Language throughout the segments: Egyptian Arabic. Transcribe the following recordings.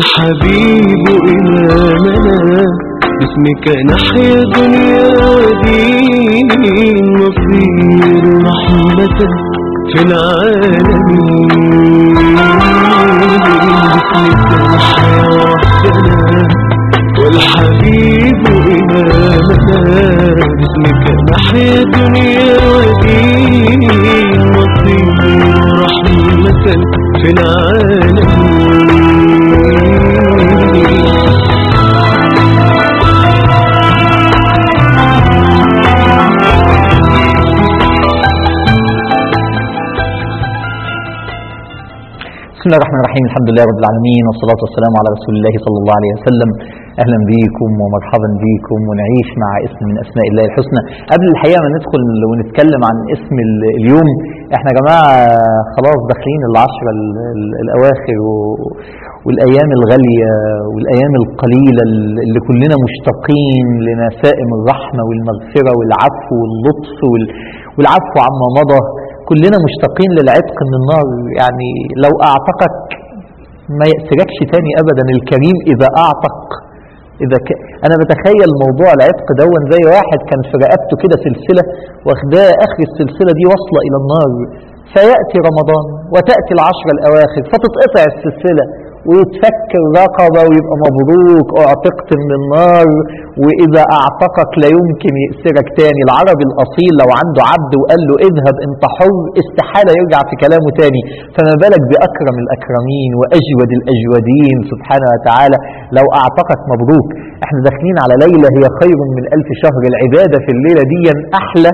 والحبيب إمامنا باسمك نحيا دنيا ودين نصير رحمة في العالمين باسمك نحيا وحدنا والحبيب إمامنا باسمك نحيا دنيا ودين نصير رحمة في العالمين بسم الله الرحمن الرحيم الحمد لله رب العالمين والصلاة والسلام على رسول الله صلى الله عليه وسلم أهلا بيكم ومرحبا بيكم ونعيش مع اسم من أسماء الله الحسنى قبل الحقيقة ما ندخل ونتكلم عن اسم ال- اليوم احنا يا جماعة خلاص داخلين العشرة ال- ال- الأواخر و- والأيام الغالية والأيام القليلة اللي كلنا مشتاقين لنسائم الرحمة والمغفرة والعفو واللطف وال- والعفو عما مضى كلنا مشتاقين للعتق من النار يعني لو أعتقك ما يأسركش تاني أبدا الكريم إذا أعتق إذا ك... أنا بتخيل موضوع العتق دون زي واحد كان في رقبته كده سلسلة واخداه آخر السلسلة دي واصلة إلى النار فيأتي رمضان وتأتي العشر الأواخر فتتقطع السلسلة ويتفك الرقبة ويبقى مبروك اعتقت من النار وإذا أعتقك لا يمكن يأسرك تاني العربي الأصيل لو عنده عبد وقال له اذهب انت حر استحالة يرجع في كلامه تاني فما بالك بأكرم الأكرمين وأجود الأجودين سبحانه وتعالى لو أعتقك مبروك احنا داخلين على ليلة هي خير من ألف شهر العبادة في الليلة دي أحلى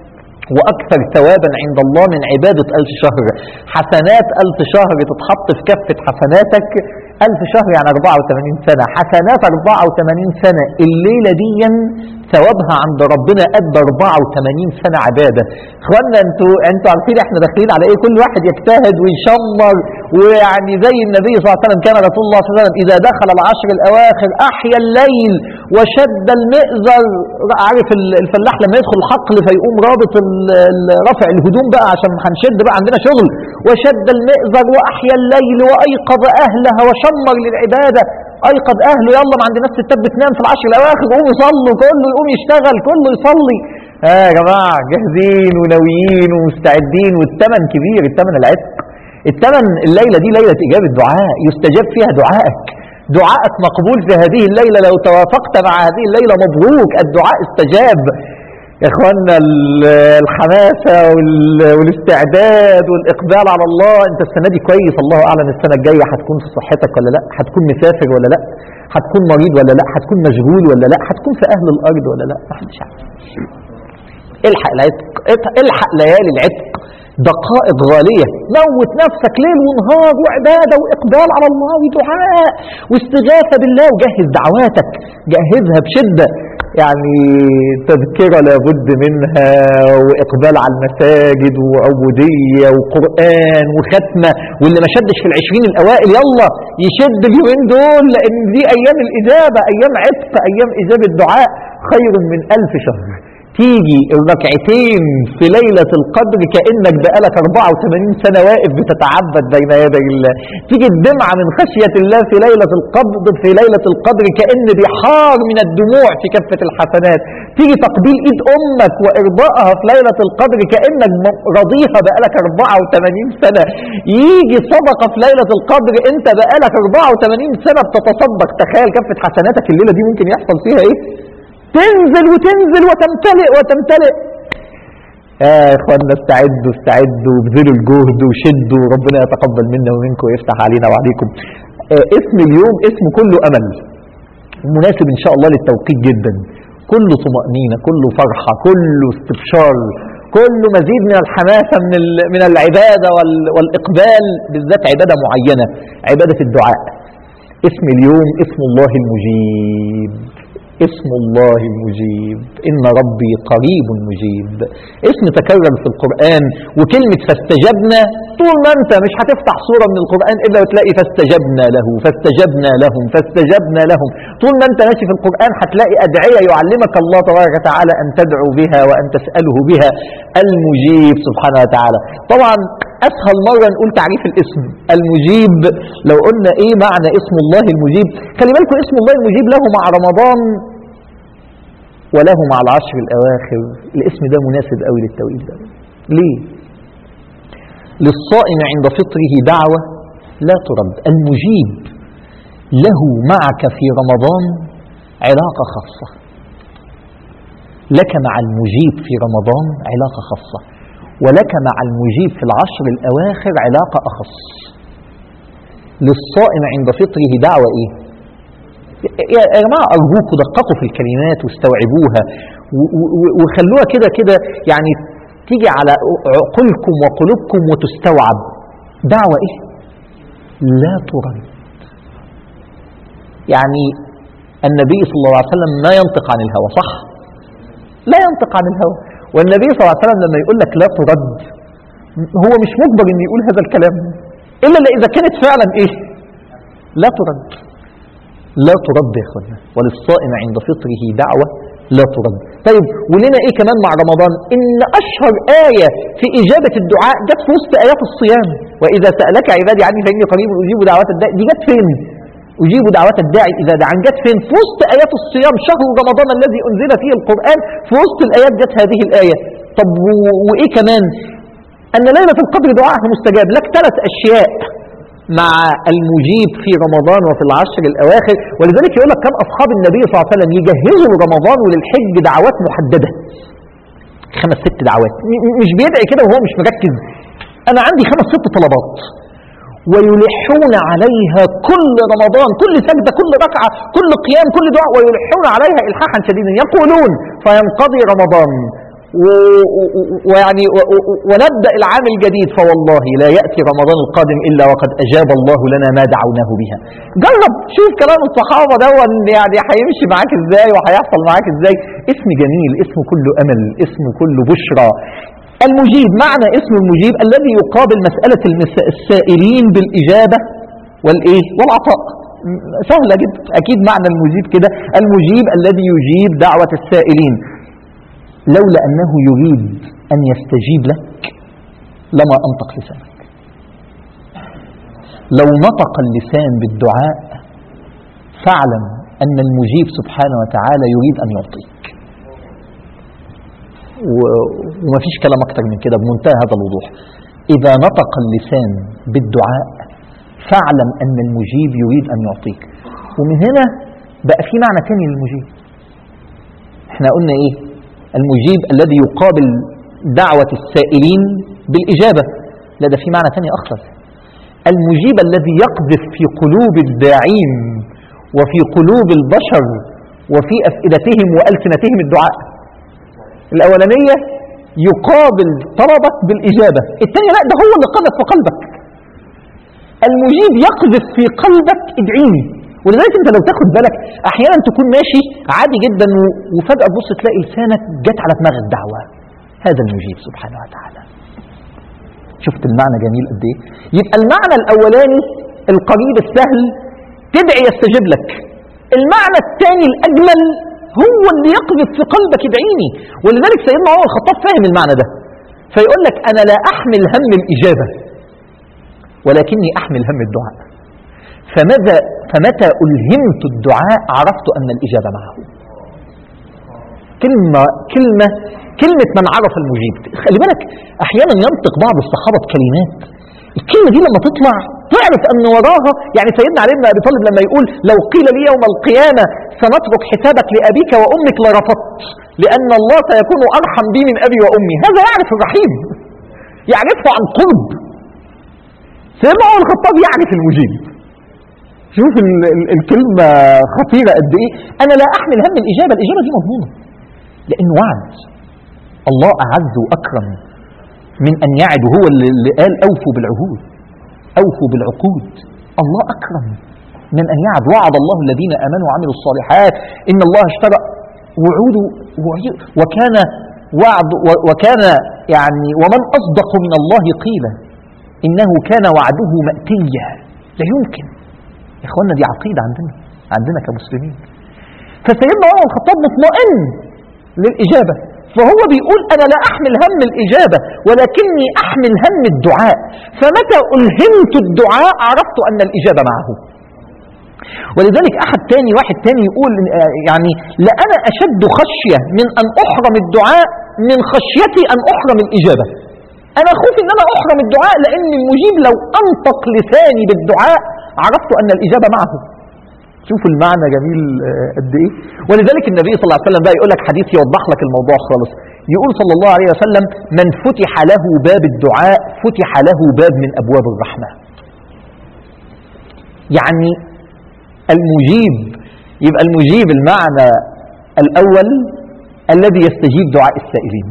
وأكثر ثوابا عند الله من عبادة ألف شهر حسنات ألف شهر تتحط في كفة حسناتك ألف شهر يعني 84 سنة حسنات 84 سنة الليلة دي ثوابها عند ربنا قد 84 سنة عبادة اخوانا انتوا انتوا عارفين احنا داخلين على ايه كل واحد يجتهد ويشمر ويعني زي النبي صلى الله عليه وسلم كان رسول الله صلى الله عليه وسلم اذا دخل العشر الاواخر احيا الليل وشد المئزر عارف ال- الفلاح لما يدخل الحقل فيقوم رابط ال- ال- رفع الهدوم بقى عشان هنشد بقى عندنا شغل وشد المئزر واحيا الليل وايقظ اهلها وشمر للعباده ايقظ اهله يلا ما عندناش ستات بتنام في العشر الاواخر قوموا يصلوا كله يقوم يشتغل كله يصلي ها يا جماعه جاهزين وناويين ومستعدين والثمن كبير الثمن العتق الثمن الليله دي ليله اجابه دعاء يستجاب فيها دعائك دعائك مقبول في هذه الليله لو توافقت مع هذه الليله مبروك الدعاء استجاب يا اخوانا ال- الحماسه وال- والاستعداد والاقبال على الله انت السنه دي كويس الله اعلم السنه الجايه هتكون في صحتك ولا لا هتكون مسافر ولا لا هتكون مريض ولا لا هتكون مشغول ولا لا هتكون في اهل الارض ولا لا محدش عارف الحق العتق الحق ليالي العتق دقائق غالية موت نفسك ليل ونهار وعبادة وإقبال على الله ودعاء واستغاثة بالله وجهز دعواتك جهزها بشدة يعني تذكرة لابد منها وإقبال على المساجد وعبودية وقرآن وختمة واللي ما شدش في العشرين الأوائل يلا يشد اليومين دول لأن دي أيام الإجابة أيام عتق أيام إجابة دعاء خير من ألف شهر تيجي الركعتين في ليلة القدر كأنك بقالك 84 سنة واقف بتتعبد بين يدي الله تيجي الدمعة من خشية الله في ليلة القدر في ليلة القدر كأن بحار من الدموع في كفة الحسنات تيجي تقبيل ايد امك وارضائها في ليلة القدر كأنك م- رضيها بقالك 84 سنة يجي صدقة في ليلة القدر انت بقالك 84 سنة بتتصدق تخيل كفة حسناتك الليلة دي ممكن يحصل فيها ايه تنزل وتنزل وتمتلئ وتمتلئ يا اخوانا استعدوا استعدوا وابذلوا الجهد وشدوا ربنا يتقبل منا ومنكم ويفتح علينا وعليكم آه اسم اليوم اسم كله امل مناسب ان شاء الله للتوقيت جدا كله طمأنينة كله فرحة كله استبشار كله مزيد من الحماسة من ال- من العبادة وال- والإقبال بالذات عبادة معينة عبادة الدعاء اسم اليوم اسم الله المجيب اسم الله المجيب إن ربي قريب مجيب اسم تكرر في القرآن وكلمة فاستجبنا طول ما أنت مش هتفتح سورة من القرآن إلا وتلاقي فاستجبنا له فاستجبنا لهم فاستجبنا لهم طول ما أنت ماشي في القرآن هتلاقي أدعية يعلمك الله تبارك وتعالى أن تدعو بها وأن تسأله بها المجيب سبحانه وتعالى طبعا أسهل مرة نقول تعريف الاسم المجيب لو قلنا إيه معنى اسم الله المجيب خلي بالكم اسم الله المجيب له مع رمضان وله مع العشر الأواخر الاسم ده مناسب قوي للتوقيت ده ليه؟ للصائم عند فطره دعوة لا ترد المجيب له معك في رمضان علاقة خاصة لك مع المجيب في رمضان علاقة خاصة ولك مع المجيب في العشر الأواخر علاقة أخص للصائم عند فطره دعوة إيه يا يا جماعة أرجوكم دققوا في الكلمات واستوعبوها و- و- وخلوها كده كده يعني تيجي على عقولكم وقلوبكم وتستوعب دعوة إيه لا ترد يعني النبي صلى الله عليه وسلم ما ينطق عن الهوى صح لا ينطق عن الهوى والنبي صلى الله عليه وسلم لما يقول لك لا ترد هو مش مجبر ان يقول هذا الكلام الا اذا كانت فعلا ايه لا ترد لا ترد يا اخوانا وللصائم عند فطره دعوه لا ترد طيب ولنا ايه كمان مع رمضان ان اشهر ايه في اجابه الدعاء جت في وسط ايات الصيام واذا سالك عبادي عني فاني قريب اجيب دعوات الداعي دي جت فين أجيب دعوات الداعي إذا دعان جت فين في وسط آيات الصيام شهر رمضان الذي أنزل فيه القرآن في وسط الآيات جت هذه الآية طب و- وإيه كمان أن ليلة القدر دعاءها مستجاب لك ثلاث أشياء مع المجيب في رمضان وفي العشر الأواخر ولذلك يقول لك كان أصحاب النبي صلى الله عليه وسلم يجهزوا رمضان وللحج دعوات محددة خمس ست دعوات م- م- مش بيدعي كده وهو مش مركز أنا عندي خمس ست طلبات ويلحون عليها كل رمضان كل سجدة كل ركعة كل قيام كل دعاء ويلحون عليها إلحاحا شديدا يقولون فينقضي رمضان و- و- و- ويعني و- و- ونبدأ العام الجديد فوالله لا يأتي رمضان القادم إلا وقد أجاب الله لنا ما دعوناه بها جرب شوف كلام الصحابة ده يعني هيمشي معاك ازاي وهيحصل معاك ازاي اسم جميل اسم كله أمل اسم كله بشرى المجيب معنى اسم المجيب الذي يقابل مسألة المس- السائلين بالإجابة والإيه والعطاء م- سهلة جدا أكيد معنى المجيب كده المجيب الذي يجيب دعوة السائلين لولا أنه يريد أن يستجيب لك لما أنطق لسانك لو نطق اللسان بالدعاء فاعلم أن المجيب سبحانه وتعالى يريد أن يعطيك و- ومفيش كلام أكتر من كده بمنتهى هذا الوضوح إذا نطق اللسان بالدعاء فاعلم أن المجيب يريد أن يعطيك ومن هنا بقى في معنى تاني للمجيب احنا قلنا ايه المجيب الذي يقابل دعوة السائلين بالإجابة لا ده في معنى تاني أخطر المجيب الذي يقذف في قلوب الداعين وفي قلوب البشر وفي أفئدتهم وألسنتهم الدعاء الأولانية يقابل طلبك بالإجابة الثانية لا ده هو اللي قذف في قلبك المجيب يقذف في قلبك ادعيني ولذلك انت لو تاخد بالك احيانا تكون ماشي عادي جدا و- وفجاه تبص تلاقي لسانك جت على دماغ الدعوه هذا المجيب سبحانه وتعالى شفت المعنى جميل قد ايه يبقى المعنى الاولاني القريب السهل تدعي يستجيب لك المعنى الثاني الاجمل هو اللي يقذف في قلبك ادعيني ولذلك سيدنا عمر الخطاب فاهم المعنى ده فيقول لك انا لا احمل هم الاجابه ولكني احمل هم الدعاء فماذا فمتى ألهمت الدعاء عرفت أن الإجابة معه كلمة كلمة كلمة من عرف المجيب خلي بالك أحيانا ينطق بعض الصحابة بكلمات الكلمة دي لما تطلع تعرف أن وراها يعني سيدنا علي بن أبي طالب لما يقول لو قيل لي يوم القيامة سنترك حسابك لأبيك وأمك لرفضت لأن الله سيكون أرحم بي من أبي وأمي هذا يعرف الرحيم يعرفه عن قرب سيدنا عمر الخطاب يعرف المجيب شوف ال- ال- الكلمة خطيرة قد إيه أنا لا أحمل هم الإجابة الإجابة دي مضمونة لأنه وعد الله أعز وأكرم من أن يعد هو اللي اللي قال أوفوا بالعهود أوفوا بالعقود الله أكرم من أن يعد وعد الله الذين آمنوا وعملوا الصالحات إن الله اشترى وعود وعي- وكان وعد و- وكان يعني ومن أصدق من الله قيلا إنه كان وعده مأتيا لا يمكن يا إخوانا دي عقيدة عندنا عندنا كمسلمين فسيدنا عمر الخطاب مطمئن للإجابة فهو بيقول أنا لا أحمل هم الإجابة ولكني أحمل هم الدعاء فمتى ألهمت الدعاء عرفت أن الإجابة معه ولذلك أحد تاني واحد تاني يقول آه، يعني لأنا أشد خشية من أن أحرم الدعاء من خشيتي أن أحرم الإجابة أنا خوف أن أنا أحرم الدعاء لأن المجيب لو أنطق لساني بالدعاء عرفت أن الإجابة معه شوفوا المعنى جميل آه، قد ايه ولذلك النبي صلى الله عليه وسلم بقى يقول لك حديث يوضح لك الموضوع خالص يقول صلى الله عليه وسلم من فتح له باب الدعاء فتح له باب من ابواب الرحمه يعني المجيب يبقى المجيب المعنى الاول الذي يستجيب دعاء السائلين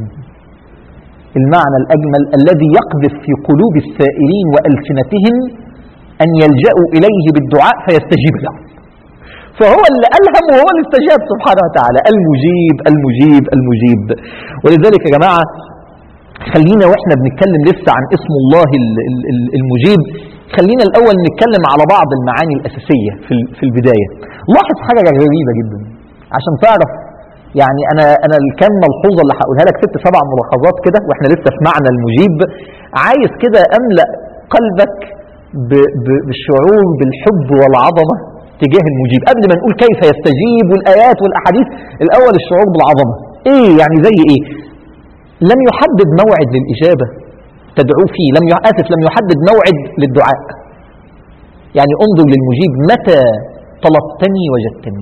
المعنى الاجمل الذي يقذف في قلوب السائلين والسنتهم ان يلجأوا اليه بالدعاء فيستجيب لهم فهو اللي ألهم وهو اللي استجاب سبحانه وتعالى المجيب المجيب المجيب ولذلك يا جماعة خلينا واحنا بنتكلم لسه عن اسم الله ال- ال- ال- المجيب خلينا الأول نتكلم على بعض المعاني الأساسية في ال- في البداية لاحظ حاجة غريبة جدا عشان تعرف يعني أنا أنا الكام ملحوظة اللي هقولها لك ست سبع ملاحظات كده واحنا لسه في معنى المجيب عايز كده أملأ قلبك ب- ب- بالشعور بالحب والعظمة تجاه المجيب قبل ما نقول كيف يستجيب والآيات والأحاديث الأول الشعور بالعظمة إيه يعني زي إيه لم يحدد موعد للإجابة تدعو فيه لم ي- آسف لم يحدد موعد للدعاء يعني انظر للمجيب متى طلبتني وجدتني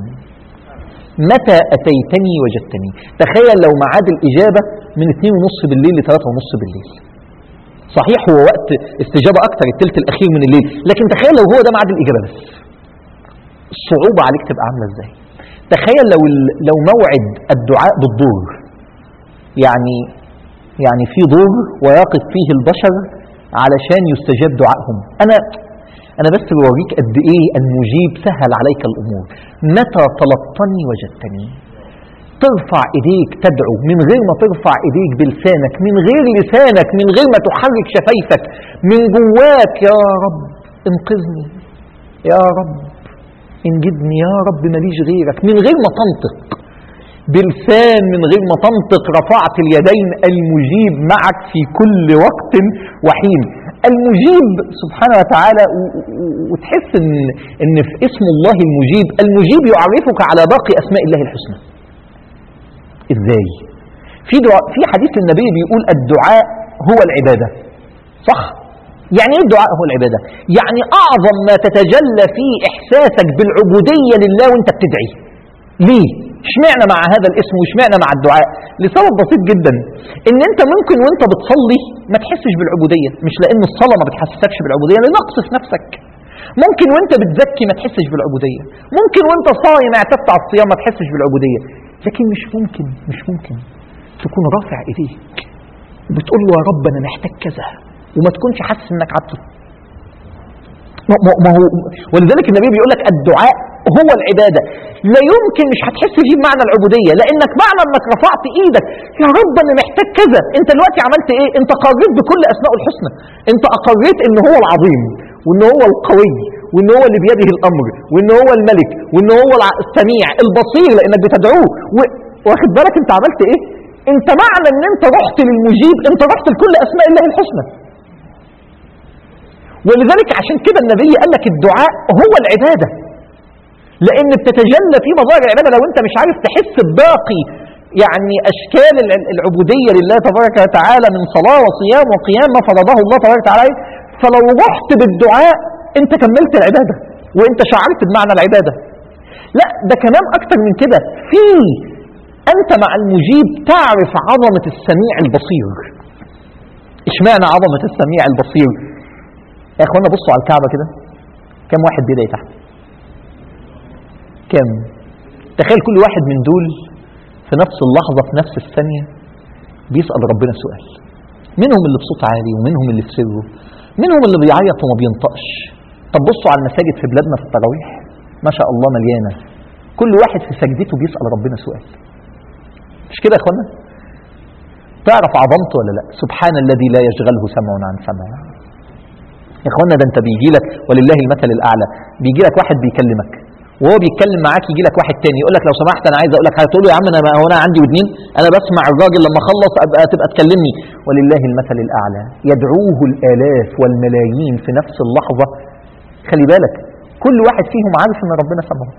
متى أتيتني وجدتني تخيل لو ميعاد الإجابة من 2 ونص بالليل ل 3 ونص بالليل صحيح هو وقت استجابة أكتر الثلث الأخير من الليل لكن تخيل لو هو ده ميعاد الإجابة بس الصعوبة عليك تبقى عاملة ازاي تخيل لو ال- لو موعد الدعاء بالدور يعني يعني في دور ويقف فيه البشر علشان يستجاب دعائهم انا انا بس بوريك قد ايه المجيب سهل عليك الامور متى طلبتني وجدتني ترفع ايديك تدعو من غير ما ترفع ايديك بلسانك من غير لسانك من غير ما تحرك شفايفك من جواك يا رب انقذني يا رب انجدني يا رب ماليش غيرك من غير ما تنطق بلسان من غير ما تنطق رفعت اليدين المجيب معك في كل وقت وحين المجيب سبحانه وتعالى و- و- وتحس ان ان في اسم الله المجيب المجيب يعرفك على باقي اسماء الله الحسنى ازاي في دعاء في حديث النبي بيقول الدعاء هو العباده صح يعني ايه الدعاء هو العباده يعني اعظم ما تتجلى فيه احساسك بالعبوديه لله وانت بتدعي ليه اشمعنى مع هذا الاسم واشمعنى مع الدعاء لسبب بسيط جدا ان انت ممكن وانت بتصلي ما تحسش بالعبوديه مش لان الصلاه ما بتحسسكش بالعبوديه لنقص في نفسك ممكن وانت بتزكي ما تحسش بالعبوديه ممكن وانت صايم اعتدت على الصيام ما تحسش بالعبوديه لكن مش ممكن مش ممكن تكون رافع ايديك وبتقول له يا رب انا محتاج كذا وما تكونش حاسس انك عبد ما ما- ما هو ولذلك النبي بيقول لك الدعاء هو العباده لا يمكن مش هتحس فيه بمعنى العبوديه لانك معنى انك رفعت ايدك يا رب انا محتاج كذا انت دلوقتي عملت ايه انت قريت بكل اسماء الحسنى انت اقريت ان هو العظيم وان هو القوي وان هو اللي بيده الامر وان هو الملك وان هو الع- السميع البصير لانك بتدعوه و- واخد بالك انت عملت ايه انت معنى ان انت رحت للمجيب انت رحت لكل اسماء الله الحسنى ولذلك عشان كده النبي قال لك الدعاء هو العباده لان بتتجلى في مظاهر العباده لو انت مش عارف تحس بباقي يعني اشكال الع- العبوديه لله تبارك وتعالى من صلاه وصيام وقيام ما فرضه الله تبارك وتعالى عليك، فلو رحت بالدعاء انت كملت العباده وانت شعرت بمعنى العباده لا ده كمان اكتر من كده في انت مع المجيب تعرف عظمه السميع البصير اشمعنى عظمه السميع البصير يا اخوانا بصوا على الكعبه كده كم واحد بيدعي تحت كم تخيل كل واحد من دول في نفس اللحظة في نفس الثانية بيسأل ربنا سؤال منهم اللي بصوت عالي ومنهم اللي في سره منهم اللي بيعيط وما بينطقش طب بصوا على المساجد في بلادنا في التراويح ما شاء الله مليانة كل واحد في سجدته بيسأل ربنا سؤال مش كده يا اخوانا تعرف عظمته ولا لا سبحان الذي لا يشغله سمع عن سمع يا اخوانا ده انت بيجي لك ولله المثل الاعلى بيجي لك واحد بيكلمك وهو بيتكلم معاك يجي لك واحد تاني يقول لك لو سمحت انا عايز اقول لك حاجه تقول له يا عم انا هو انا عندي ودنين انا بسمع الراجل لما اخلص ابقى تبقى تكلمني ولله المثل الاعلى يدعوه الالاف والملايين في نفس اللحظه خلي بالك كل واحد فيهم عارف ان ربنا سمعه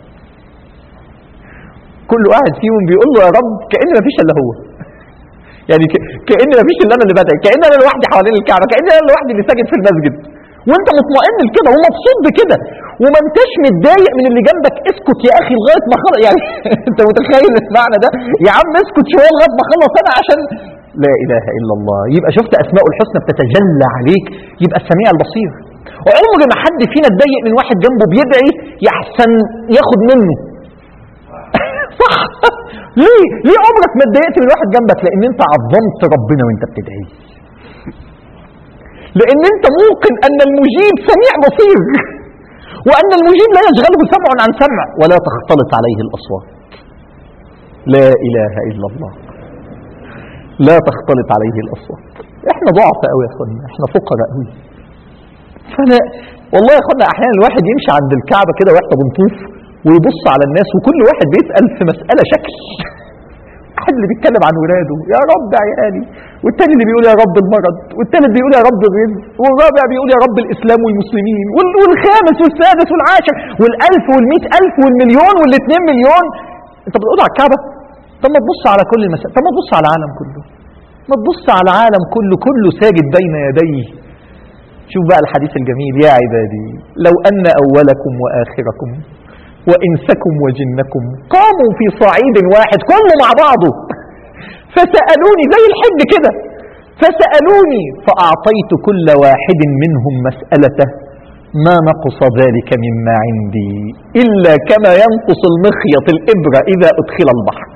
كل واحد فيهم بيقول له يا رب كان ما فيش الا هو يعني ك- كان ما فيش الا انا اللي بدعي كان انا لوحدي حوالين الكعبه كان انا لوحدي اللي ساجد في المسجد وانت مطمئن لكده ومبسوط بكده وما انتش متضايق من اللي جنبك اسكت يا اخي لغايه ما خلص يعني انت متخيل المعنى ده يا عم اسكت شويه لغايه ما اخلص انا عشان لا اله الا الله يبقى شفت اسماء الحسنى بتتجلى عليك يبقى السميع البصير وعمر ما حد فينا اتضايق من واحد جنبه بيدعي يحسن ياخد منه صح ليه ليه عمرك ما اتضايقت من واحد جنبك لان انت عظمت ربنا وانت بتدعي لان انت موقن ان المجيب سميع بصير وان المجيب لا يشغله سمع عن سمع ولا تختلط عليه الاصوات لا اله الا الله لا تختلط عليه الاصوات احنا ضعف قوي يا اخوانا احنا فقراء قوي فانا والله يا اخوانا احيانا الواحد يمشي عند الكعبه كده واحنا بنطوف ويبص على الناس وكل واحد بيسال في مساله شكل واحد اللي بيتكلم عن ولاده يا رب عيالي والتاني اللي بيقول يا رب المرض والتالت بيقول يا رب الرزق والرابع بيقول يا رب الاسلام والمسلمين وال- والخامس والسادس والعاشر والالف والمئة الف والمليون والاتنين مليون انت بتقول على الكعبه طب ما تبص على كل المسائل طب ما تبص على العالم كله ما تبص على العالم كله كله ساجد بين يديه شوف بقى الحديث الجميل يا عبادي لو أن أولكم وآخركم وإنسكم وجنكم قاموا في صعيد واحد كله مع بعضه فسألوني زي الحج كده فسألوني فأعطيت كل واحد منهم مسألته ما نقص ذلك مما عندي إلا كما ينقص المخيط الإبرة إذا أدخل البحر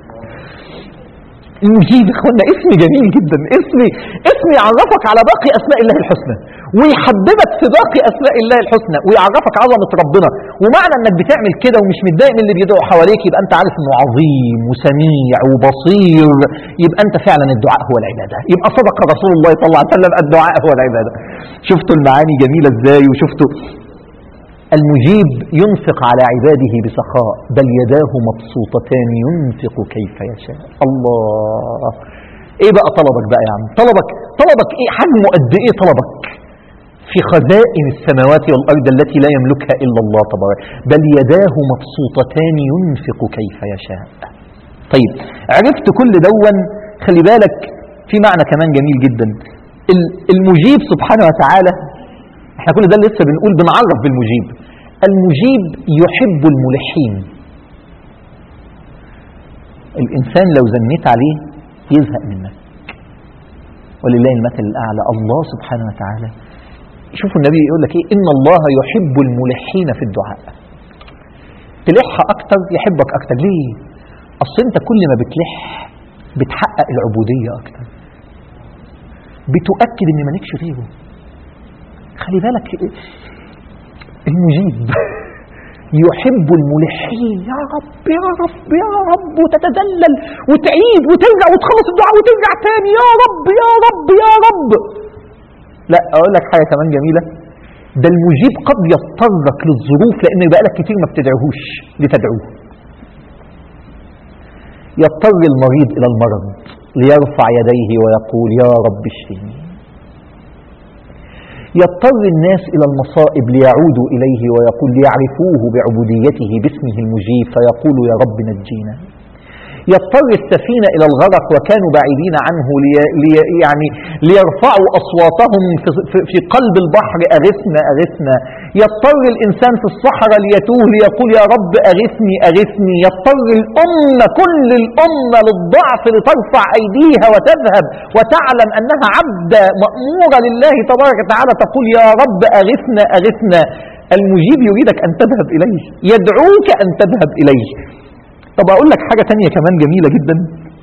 المجيب اخوانا اسم جميل جدا اسم اسم يعرفك على باقي اسماء الله الحسنى ويحببك في باقي اسماء الله الحسنى ويعرفك عظمه ربنا ومعنى انك بتعمل كده ومش متضايق من اللي بيدعوا حواليك يبقى انت عارف انه عظيم وسميع وبصير يبقى انت فعلا الدعاء هو العباده يبقى صدق رسول الله صلى الله عليه وسلم الدعاء هو العباده شفتوا المعاني جميله ازاي وشفتوا المجيب ينفق على عباده بسخاء بل يداه مبسوطتان ينفق كيف يشاء الله ايه بقى طلبك بقى يا عم طلبك طلبك ايه حجمه قد ايه طلبك في خزائن السماوات والارض التي لا يملكها الا الله تبارك بل يداه مبسوطتان ينفق كيف يشاء طيب عرفت كل دون خلي بالك في معنى كمان جميل جدا ال- المجيب سبحانه وتعالى احنا كل ده لسه بنقول بنعرف بالمجيب المجيب يحب الملحين الانسان لو زنيت عليه يزهق منك ولله المثل الاعلى الله سبحانه وتعالى شوفوا النبي يقول لك ايه ان الله يحب الملحين في الدعاء تلح اكتر يحبك اكتر ليه اصل انت كل ما بتلح بتحقق العبوديه اكتر بتؤكد ان مالكش غيره خلي بالك المجيب يحب الملحين يا رب يا رب يا رب وتتذلل وتعيد وترجع وتخلص الدعاء وترجع تاني يا رب يا رب يا رب لا اقول لك حاجه كمان جميله ده المجيب قد يضطرك للظروف لان بقالك كتير ما بتدعوهوش لتدعوه يضطر المريض الى المرض ليرفع يديه ويقول يا رب اشفني يضطر الناس إلى المصائب ليعودوا إليه ويقول ليعرفوه بعبوديته باسمه المجيب فيقول يا رب نجينا يضطر السفينة إلى الغرق وكانوا بعيدين عنه لي لي يعني ليرفعوا أصواتهم في, في, في قلب البحر أغثنا أغثنا يضطر الإنسان في الصحراء ليتوه ليقول يا رب أغثني أغثني يضطر الأمة كل الأمة للضعف لترفع أيديها وتذهب وتعلم أنها عبدة مأمورة لله تبارك وتعالى تقول يا رب أغثنا أغثنا المجيب يريدك أن تذهب إليه يدعوك أن تذهب إليه طب اقول لك حاجه تانية كمان جميله جدا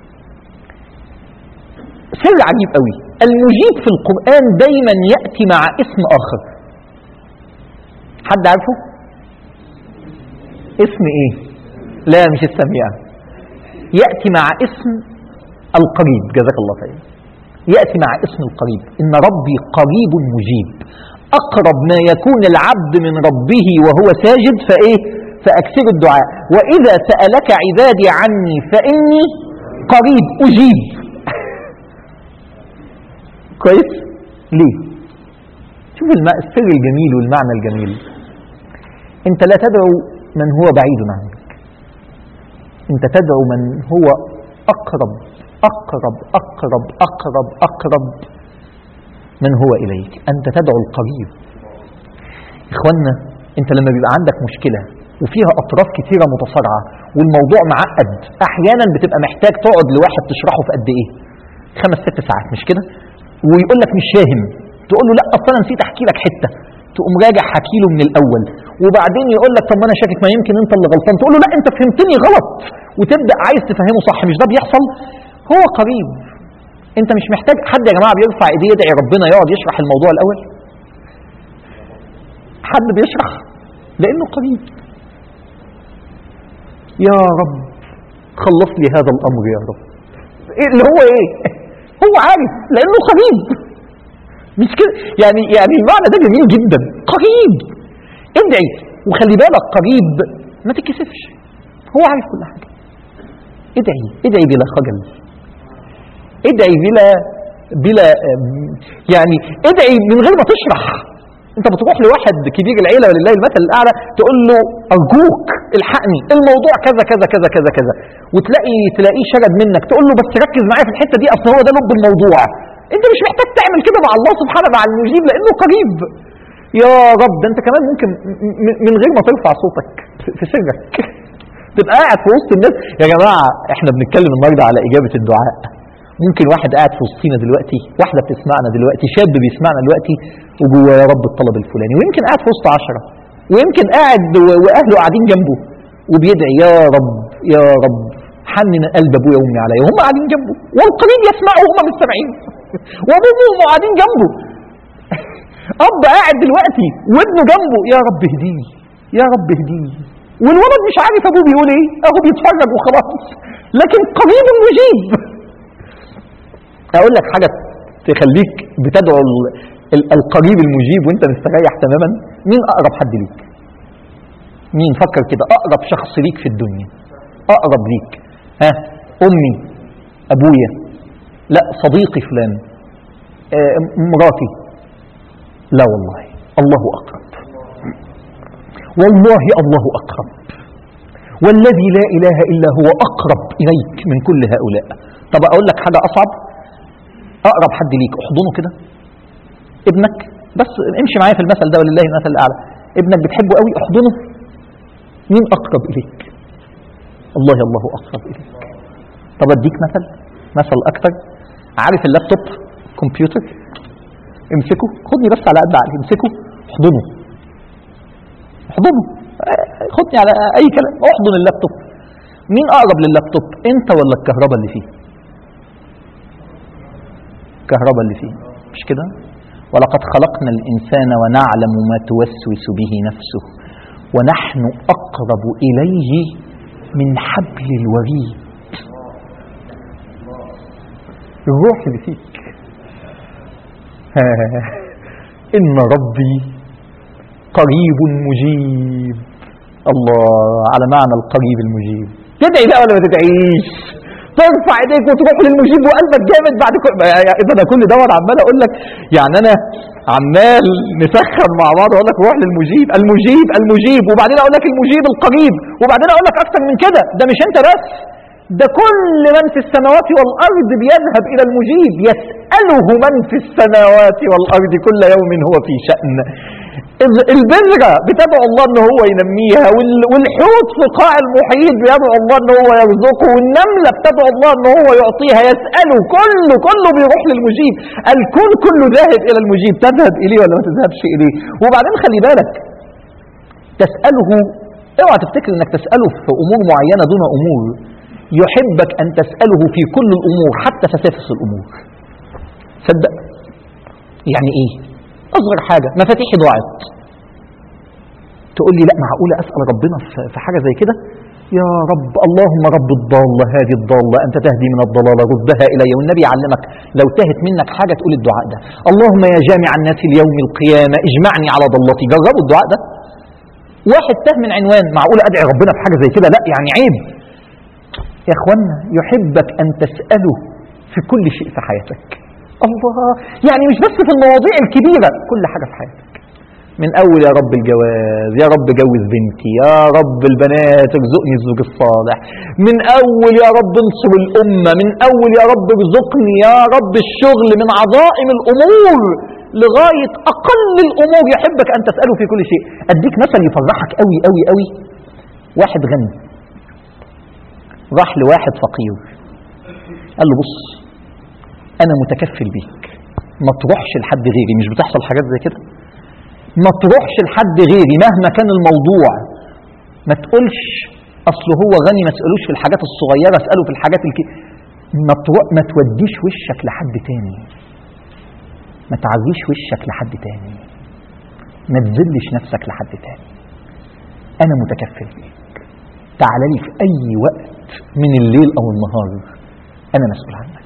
سر عجيب قوي المجيب في القران دايما ياتي مع اسم اخر حد عارفه اسم ايه لا مش السميع يأتي مع اسم القريب جزاك الله خير يأتي مع اسم القريب إن ربي قريب مجيب أقرب ما يكون العبد من ربه وهو ساجد فإيه فأكثر الدعاء وإذا سألك عبادي عني فإني قريب أجيب كويس ليه شوف الم- السر الجميل والمعنى الجميل انت لا تدعو من هو بعيد عنك انت تدعو من هو اقرب اقرب اقرب اقرب اقرب من هو اليك انت تدعو القريب اخوانا انت لما بيبقى عندك مشكله وفيها اطراف كثيره متصارعه والموضوع معقد احيانا بتبقى محتاج تقعد لواحد تشرحه في قد ايه خمس ست ساعات مش كده ويقول لك مش فاهم تقول له لا اصل انا نسيت احكي لك حته تقوم راجع حكي له من الاول وبعدين يقول لك طب ما انا شاكك ما يمكن انت اللي غلطان تقول له لا انت فهمتني غلط وتبدا عايز تفهمه صح مش ده بيحصل هو قريب انت مش محتاج حد يا جماعه بيرفع ايديه يدعي ربنا يقعد يشرح الموضوع الاول حد بيشرح لانه قريب يا رب خلص لي هذا الامر يا رب إيه اللي هو ايه هو عارف لانه قريب مش كده يعني يعني المعنى ده جميل جدا قريب ادعي وخلي بالك قريب ما تتكسفش هو عارف كل حاجه ادعي ادعي بلا خجل ادعي بلا بلا أم، يعني ادعي من غير ما تشرح انت بتروح لواحد كبير العيله ولله المثل الاعلى تقول له ارجوك الحقني الموضوع كذا كذا كذا كذا كذا وتلاقي تلاقيه شرد منك تقول له بس ركز معايا في الحته دي اصل هو ده لب الموضوع انت مش محتاج تعمل كده مع الله سبحانه مع المجيب لانه قريب يا رب ده انت كمان ممكن م- م- من غير ما ترفع صوتك في- في سرك تبقى قاعد في وسط الناس يا جماعه احنا بنتكلم النهارده على اجابه الدعاء ممكن واحد قاعد في وسطينا دلوقتي واحده بتسمعنا دلوقتي شاب بيسمعنا دلوقتي وجوه يا رب الطلب الفلاني ويمكن قاعد في وسط عشرة ويمكن قاعد و- واهله قاعدين جنبه وبيدعي يا رب يا رب حنن قلب ابويا وامي عليا وهم قاعدين جنبه والقريب يسمعه وهم مش سامعين وابوه وامه قاعدين جنبه اب قاعد دلوقتي وابنه جنبه يا رب اهديني يا رب اهديني والولد مش عارف ابوه بيقول ايه اهو بيتفرج وخلاص لكن قريب مجيب اقول لك حاجه تخليك بتدعو ال- ال- القريب المجيب وانت مستريح تماما مين اقرب حد ليك مين فكر كده اقرب شخص ليك في الدنيا اقرب ليك ها امي ابويا لا صديقي فلان آه، مراتي لا والله الله اقرب والله الله اقرب والذي لا اله الا هو اقرب اليك من كل هؤلاء طب اقول لك حاجه اصعب اقرب حد ليك احضنه كده ابنك بس امشي معايا في المثل ده ولله المثل الاعلى ابنك بتحبه قوي احضنه مين اقرب اليك الله الله اقرب اليك طب اديك مثل مثل اكتر عارف اللابتوب كمبيوتر امسكه خدني بس على قد عقلي امسكه احضنه احضنه آه، خدني على اي كلام احضن اللابتوب مين اقرب لللابتوب انت ولا الكهرباء اللي فيه الكهرباء اللي فيه مش كده ولقد خلقنا الانسان ونعلم ما توسوس به نفسه ونحن اقرب اليه من حبل الوريد الروح اللي فيك إن ربي قريب مجيب الله على معنى القريب المجيب تدعي بقى ولا ما تدعيش ترفع ايديك وتروح للمجيب وقلبك جامد بعد كل اذا انا كل دوت عمال اقول لك يعني انا عمال نسخن مع بعض اقول لك روح للمجيب المجيب المجيب وبعدين اقول لك المجيب القريب وبعدين اقول لك اكتر من كده ده مش انت بس ده كل من في السماوات والارض بيذهب الى المجيب يساله من في السماوات والارض كل يوم هو في شان الز- البذرة بتدعو الله ان هو ينميها وال- والحوت في قاع المحيط بيدعو الله ان هو يرزقه والنملة بتدعو الله ان هو يعطيها يسأله كله كله بيروح للمجيب الكون كله ذاهب الى المجيب تذهب اليه ولا ما تذهبش اليه وبعدين خلي بالك تسأله اوعى تفتكر انك تسأله في امور معينة دون امور يحبك ان تسأله في كل الامور حتى فسافس الامور صدق يعني ايه اصغر حاجة مفاتيحي ضاعت تقول لي لا معقولة أسأل ربنا في- في حاجة زي كده يا رب اللهم رب الضالة هذه الضالة أنت تهدي من الضلالة ردها إلي والنبي يعلمك لو تهت منك حاجة تقول الدعاء ده اللهم يا جامع الناس اليوم القيامة اجمعني على ضلتي جربوا الدعاء ده واحد تاه من عنوان معقولة أدعي ربنا في حاجة زي كده لا يعني عيب يا اخوانا يحبك ان تساله في كل شيء في حياتك الله يعني مش بس في المواضيع الكبيره كل حاجه في حياتك من اول يا رب الجواز يا رب جوز بنتي يا رب البنات ارزقني الزوج الصالح من اول يا رب انصر الامه من اول يا رب ارزقني يا رب الشغل من عظائم الامور لغايه اقل الامور يحبك ان تساله في كل شيء اديك مثل يفرحك قوي قوي قوي واحد غني راح لواحد فقير قال له بص انا متكفل بيك ما تروحش لحد غيري مش بتحصل حاجات زي كده ما تروحش لحد غيري مهما كان الموضوع ما تقولش اصل هو غني ما تسالوش في الحاجات الصغيره اساله في الحاجات الك... ما, ترو... ما توديش وشك لحد تاني ما تعزيش وشك لحد تاني ما تذلش نفسك لحد تاني انا متكفل بيك تعال لي في اي وقت من الليل او النهار انا مسؤول عنك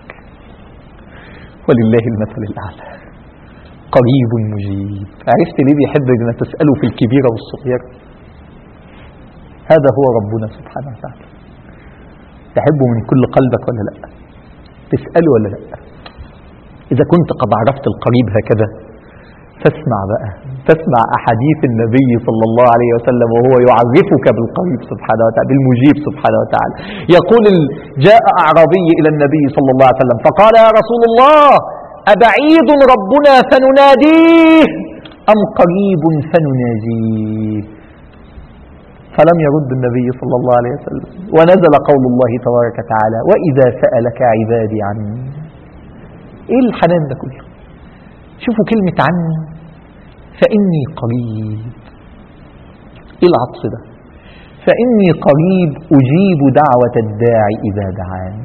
ولله المثل الاعلى قريب مجيب عرفت ليه بيحب ان تساله في الكبيره والصغيره هذا هو ربنا سبحانه وتعالى تحبه من كل قلبك ولا لا تساله ولا لا اذا كنت قد عرفت القريب هكذا فاسمع بقى تسمع أحاديث النبي صلى الله عليه وسلم وهو يعرفك بالقريب سبحانه وتعالى بالمجيب سبحانه وتعالى يقول ال- جاء أعرابي إلى النبي صلى الله عليه وسلم فقال يا رسول الله أبعيد ربنا فنناديه أم قريب فنناجيه فلم يرد النبي صلى الله عليه وسلم ونزل قول الله تبارك وتعالى وإذا سألك عبادي عني إيه الحنان ده كله شوفوا كلمة عني فإني قريب إيه العطف ده فإني قريب أجيب دعوة الداعي إذا دعان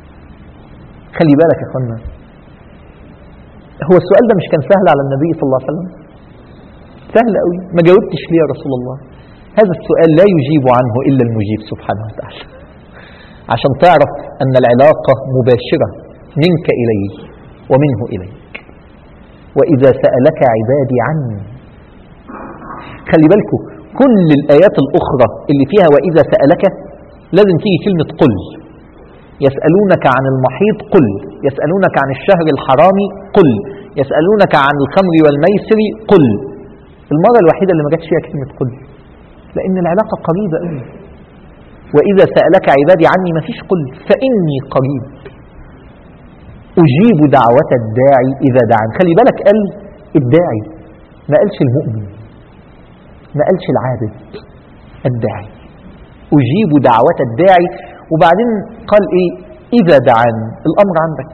خلي بالك يا أخوانا هو السؤال ده مش كان سهل على النبي صلى الله عليه وسلم سهل قوي ما جاوبتش ليه يا رسول الله هذا السؤال لا يجيب عنه إلا المجيب سبحانه وتعالى عشان تعرف أن العلاقة مباشرة منك إليه ومنه إليك وإذا سألك عبادي عني خلي بالكم كل الآيات الأخرى اللي فيها وإذا سألك لازم تيجي كلمة قل يسألونك عن المحيط قل يسألونك عن الشهر الحرام قل يسألونك عن الخمر والميسر قل المرة الوحيدة اللي ما جاتش فيها كلمة قل لأن العلاقة قريبة قوي وإذا سألك عبادي عني ما فيش قل فإني قريب أجيب دعوة الداعي إذا دعان خلي بالك قال الداعي ما قالش المؤمن ما قالش العابد الداعي أجيب دعوة الداعي وبعدين قال إيه إذا دعان الأمر عندك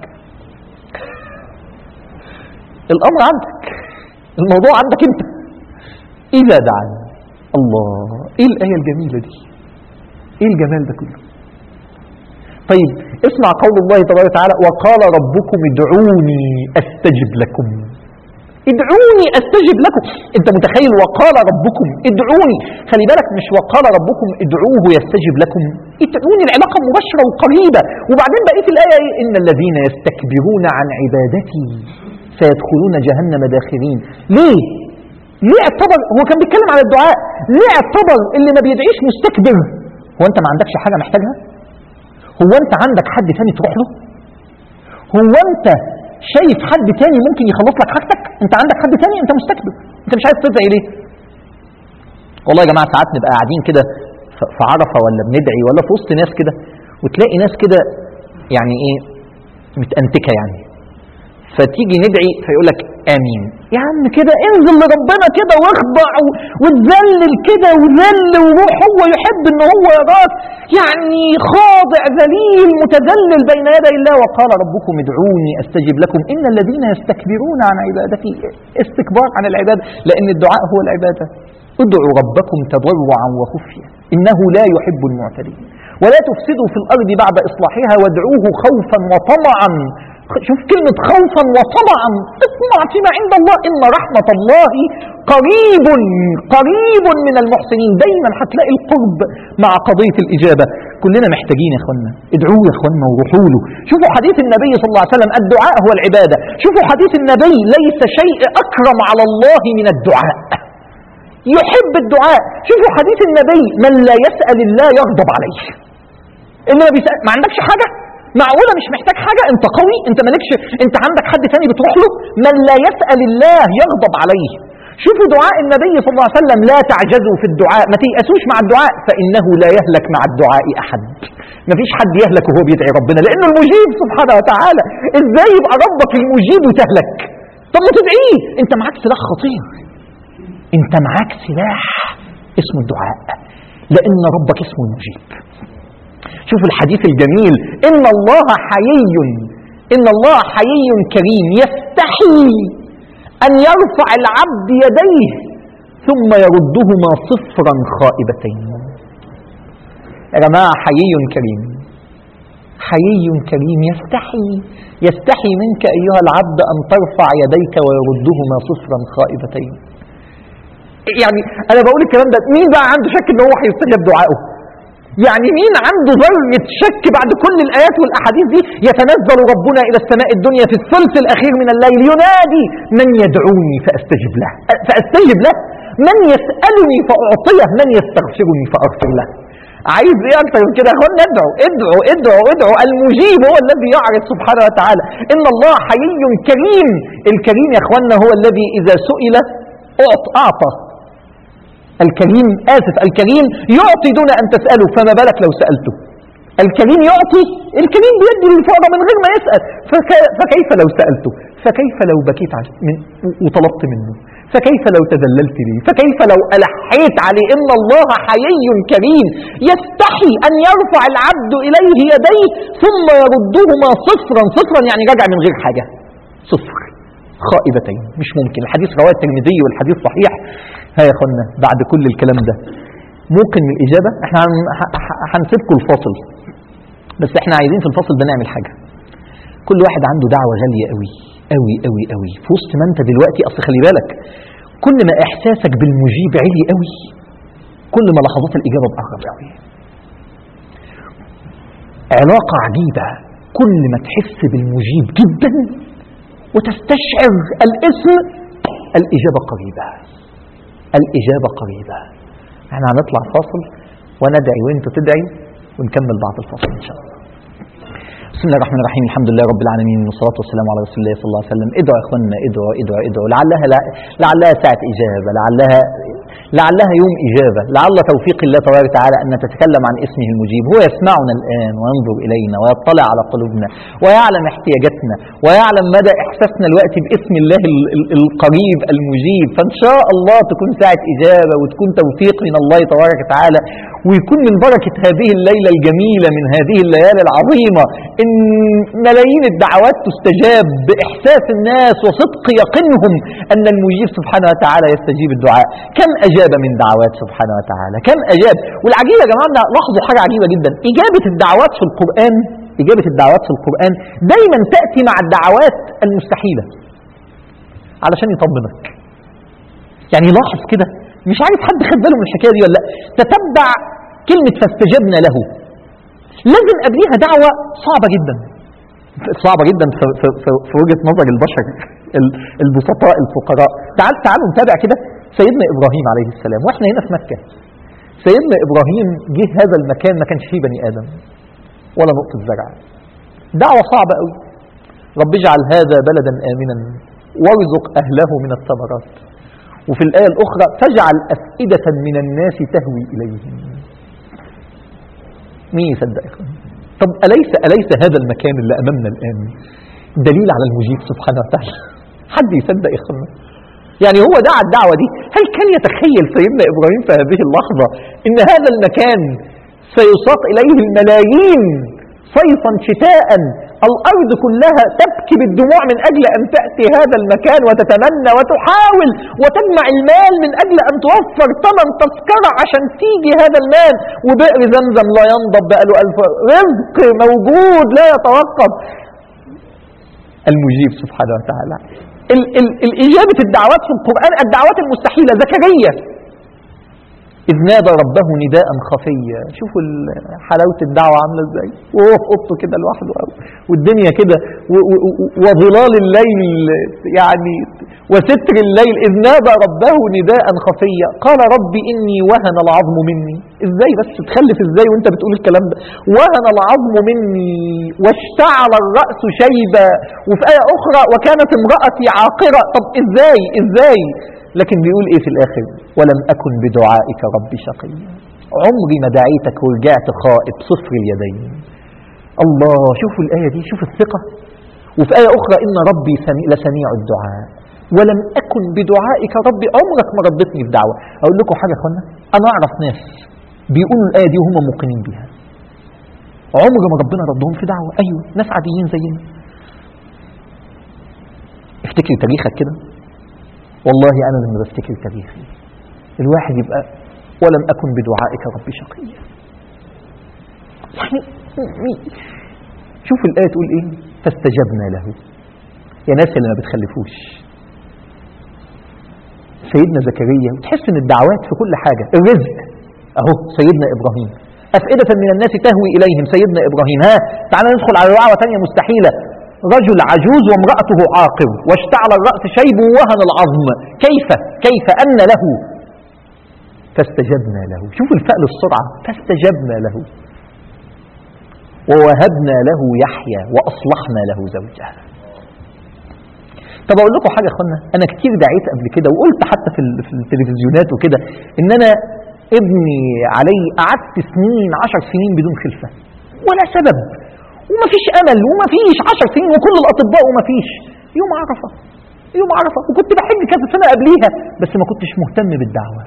الأمر عندك الموضوع عندك أنت إذا دعان الله إيه الآية الجميلة دي إيه الجمال ده كله طيب اسمع قول الله تبارك وتعالى وقال ربكم ادعوني استجب لكم ادعوني استجب لكم انت متخيل وقال ربكم ادعوني خلي بالك مش وقال ربكم ادعوه يستجب لكم ادعوني العلاقه مباشره وقريبه وبعدين بقيه الايه ايه ان الذين يستكبرون عن عبادتي سيدخلون جهنم داخلين ليه ليه اعتبر هو كان بيتكلم على الدعاء ليه اعتبر اللي ما بيدعيش مستكبر هو انت ما عندكش حاجه محتاجها هو انت عندك حد تاني تروح له هو انت شايف حد تاني ممكن يخلص لك حاجتك انت عندك حد تاني انت مستكبر انت مش عايز تدعي ليه والله يا جماعه ساعات نبقى قاعدين كده ف- في عرفه ولا بندعي ولا في وسط ناس كده وتلاقي ناس كده يعني ايه متأنتكه يعني فتيجي ندعي فيقول لك امين يا عم كده انزل لربنا كده واخضع و- وتذلل كده وذل وروح هو يحب ان هو يراك يعني خاضع ذليل متذلل بين يدي الله وقال ربكم ادعوني استجب لكم ان الذين يستكبرون عن عبادتي استكبار عن العباده لان الدعاء هو العباده ادعوا ربكم تضرعا وخفيا انه لا يحب المعتدين ولا تفسدوا في الارض بعد اصلاحها وادعوه خوفا وطمعا شوف كلمة خوفا وطمعا اطمع فيما عند الله إن رحمة الله قريب قريب من المحسنين دايما هتلاقي القرب مع قضية الإجابة كلنا محتاجين يا اخوانا ادعوه يا اخوانا وروحوا له شوفوا حديث النبي صلى الله عليه وسلم الدعاء هو العبادة شوفوا حديث النبي ليس شيء أكرم على الله من الدعاء يحب الدعاء شوفوا حديث النبي من لا يسأل الله يغضب عليه اللي ما بيسأل ما عندكش حاجة معقولة مش محتاج حاجة انت قوي انت مالكش انت عندك حد تاني بتروح له من لا يسأل الله يغضب عليه شوفوا دعاء النبي صلى الله عليه وسلم لا تعجزوا في الدعاء ما تيأسوش مع الدعاء فإنه لا يهلك مع الدعاء أحد ما فيش حد يهلك وهو بيدعي ربنا لأنه المجيب سبحانه وتعالى ازاي يبقى ربك المجيب وتهلك طب ما تدعيه انت معاك سلاح خطير انت معاك سلاح اسمه الدعاء لأن ربك اسمه المجيب شوفوا الحديث الجميل إن الله حيي إن الله حيي كريم يستحي أن يرفع العبد يديه ثم يردهما صفرا خائبتين يا جماعة حيي كريم حيي كريم يستحي يستحي منك أيها العبد أن ترفع يديك ويردهما صفرا خائبتين يعني أنا بقول الكلام ده مين بقى عنده شك إن هو هيستجاب دعائه يعني مين عنده ذرة شك بعد كل الآيات والأحاديث دي يتنزل ربنا إلى السماء الدنيا في الثلث الأخير من الليل ينادي من يدعوني فأستجب له فأستجب له من يسألني فأعطيه من يستغفرني فأغفر له عايز ايه اكتر من كده اخوانا ادعوا ادعوا ادعوا ادعوا المجيب هو الذي يعرض سبحانه وتعالى ان الله حيي كريم الكريم يا اخوانا هو الذي اذا سئل أعط اعطى الكريم آسف الكريم يعطي دون أن تسأله فما بالك لو سألته الكريم يعطي الكريم بيدي للفقراء من غير ما يسأل فك... فكيف لو سألته فكيف لو بكيت عش... من... وطلبت منه فكيف لو تذللت لي فكيف لو ألحيت عليه إن الله حيي كريم يستحي أن يرفع العبد إليه يديه ثم يردهما صفرا صفرا يعني رجع من غير حاجة صفر خائبتين مش ممكن الحديث رواه الترمذي والحديث صحيح ها يا اخوانا بعد كل الكلام ده ممكن من الإجابة احنا هن- ه- ه- هنسيبكم الفاصل بس احنا عايزين في الفاصل ده نعمل حاجة كل واحد عنده دعوة غالية قوي قوي قوي قوي في وسط ما انت دلوقتي اصل خلي بالك كل ما احساسك بالمجيب عالي قوي كل ما لحظات الإجابة بقرب قوي علاقة عجيبة كل ما تحس بالمجيب جدا وتستشعر الاسم الإجابة قريبة الإجابة قريبة احنا هنطلع فاصل وندعي وانتوا تدعي ونكمل بعد الفاصل إن شاء الله بسم الله الرحمن الرحيم الحمد لله رب العالمين والصلاة والسلام على رسول الله صلى الله عليه وسلم ادعوا يا اخوانا ادعوا ادعوا ادعوا لعلها لعلها ساعة إجابة لعلها لعلها يوم إجابة لعل توفيق الله تبارك وتعالى أن تتكلم عن اسمه المجيب هو يسمعنا الآن وينظر إلينا ويطلع على قلوبنا ويعلم احتياجاتنا ويعلم مدى إحساسنا الوقت باسم الله ال- ال- القريب المجيب فإن شاء الله تكون ساعة إجابة وتكون توفيق من الله تبارك وتعالى ويكون من بركة هذه الليلة الجميلة من هذه الليالي العظيمة إن ملايين الدعوات تستجاب بإحساس الناس وصدق يقينهم أن المجيب سبحانه وتعالى يستجيب الدعاء كم أجاب من دعوات سبحانه وتعالى كم أجاب والعجيبة يا جماعة لاحظوا حاجة عجيبة جدا إجابة الدعوات في القرآن إجابة الدعوات في القرآن دايما تأتي مع الدعوات المستحيلة علشان يطمنك يعني لاحظ كده مش عارف حد خد باله من الحكايه دي ولا لا تتبع كلمه فاستجبنا له لازم قبليها دعوه صعبه جدا صعبه جدا في, في, في, في وجهه نظر البشر ال- البسطاء الفقراء تعال تعالوا نتابع كده سيدنا ابراهيم عليه السلام واحنا هنا في مكه سيدنا ابراهيم جه هذا المكان ما كانش فيه بني ادم ولا نقطه زرع دعوه صعبه قوي رب اجعل هذا بلدا امنا وارزق اهله من الثمرات وفي الآية الأخرى فاجعل أفئدة من الناس تهوي إليهم مين يصدق يا إخوان طب أليس, أليس هذا المكان اللي أمامنا الآن دليل على المجيب سبحانه وتعالى حد يصدق يا إخوان يعني هو دعا الدعوة دي هل كان يتخيل سيدنا إبراهيم في هذه اللحظة إن هذا المكان سيساق إليه الملايين صيفا شتاء الأرض كلها تبكي بالدموع من أجل أن تأتي هذا المكان وتتمنى وتحاول وتجمع المال من أجل أن توفر ثمن تذكرة عشان تيجي هذا المال وبئر زمزم لا ينضب بقاله ألف رزق موجود لا يتوقف المجيب سبحانه وتعالى ال ال الإجابة الدعوات في القرآن الدعوات المستحيلة زكريا إذ نادى ربه نداء خفيا شوفوا ال- حلاوة الدعوة عاملة ازاي وهو في أوضته كده لوحده والدنيا كده و- و- و- وظلال الليل يعني وستر الليل إذ نادى ربه نداء خفيا قال ربي إني وهن العظم مني ازاي بس تخلف ازاي وانت بتقول الكلام ده وهن العظم مني واشتعل الرأس شيبا وفي آية أخرى وكانت امرأتي عاقرة طب ازاي ازاي لكن بيقول ايه في الاخر ولم اكن بدعائك رب شقيا عمري ما دعيتك ورجعت خائب صفر اليدين الله شوفوا الآية دي شوفوا الثقة وفي آية أخرى إن ربي سميع لسميع الدعاء ولم أكن بدعائك ربي عمرك ما ردتني في دعوة أقول لكم حاجة يا أخوانا أنا أعرف ناس بيقولوا الآية دي وهم موقنين بيها عمر ما ربنا ردهم في دعوة أيوه ناس عاديين زينا افتكر تاريخك كده والله أنا لما بفتكر تاريخي الواحد يبقى ولم أكن بدعائك ربي شقيا يعني شوف الآية تقول إيه فاستجبنا له يا ناس اللي ما بتخلفوش سيدنا زكريا وتحس ان الدعوات في كل حاجة الرزق اهو سيدنا ابراهيم أفئدة من الناس تهوي إليهم سيدنا إبراهيم ها تعال ندخل على دعوة تانية مستحيلة رجل عجوز وامرأته عاقر واشتعل الرأس شيب ووهن العظم كيف كيف أن له فاستجبنا له شوف الفأل السرعة فاستجبنا له ووهبنا له يحيى وأصلحنا له زوجه طب اقول لكم حاجه يا اخوانا انا كتير دعيت قبل كده وقلت حتى في ال- في التلفزيونات وكده ان انا ابني علي قعدت سنين عشر سنين بدون خلفه ولا سبب ومفيش امل ومفيش عشر سنين وكل الاطباء ومفيش يوم عرفه يوم عرفه وكنت بحج كذا سنه قبليها بس ما كنتش مهتم بالدعوه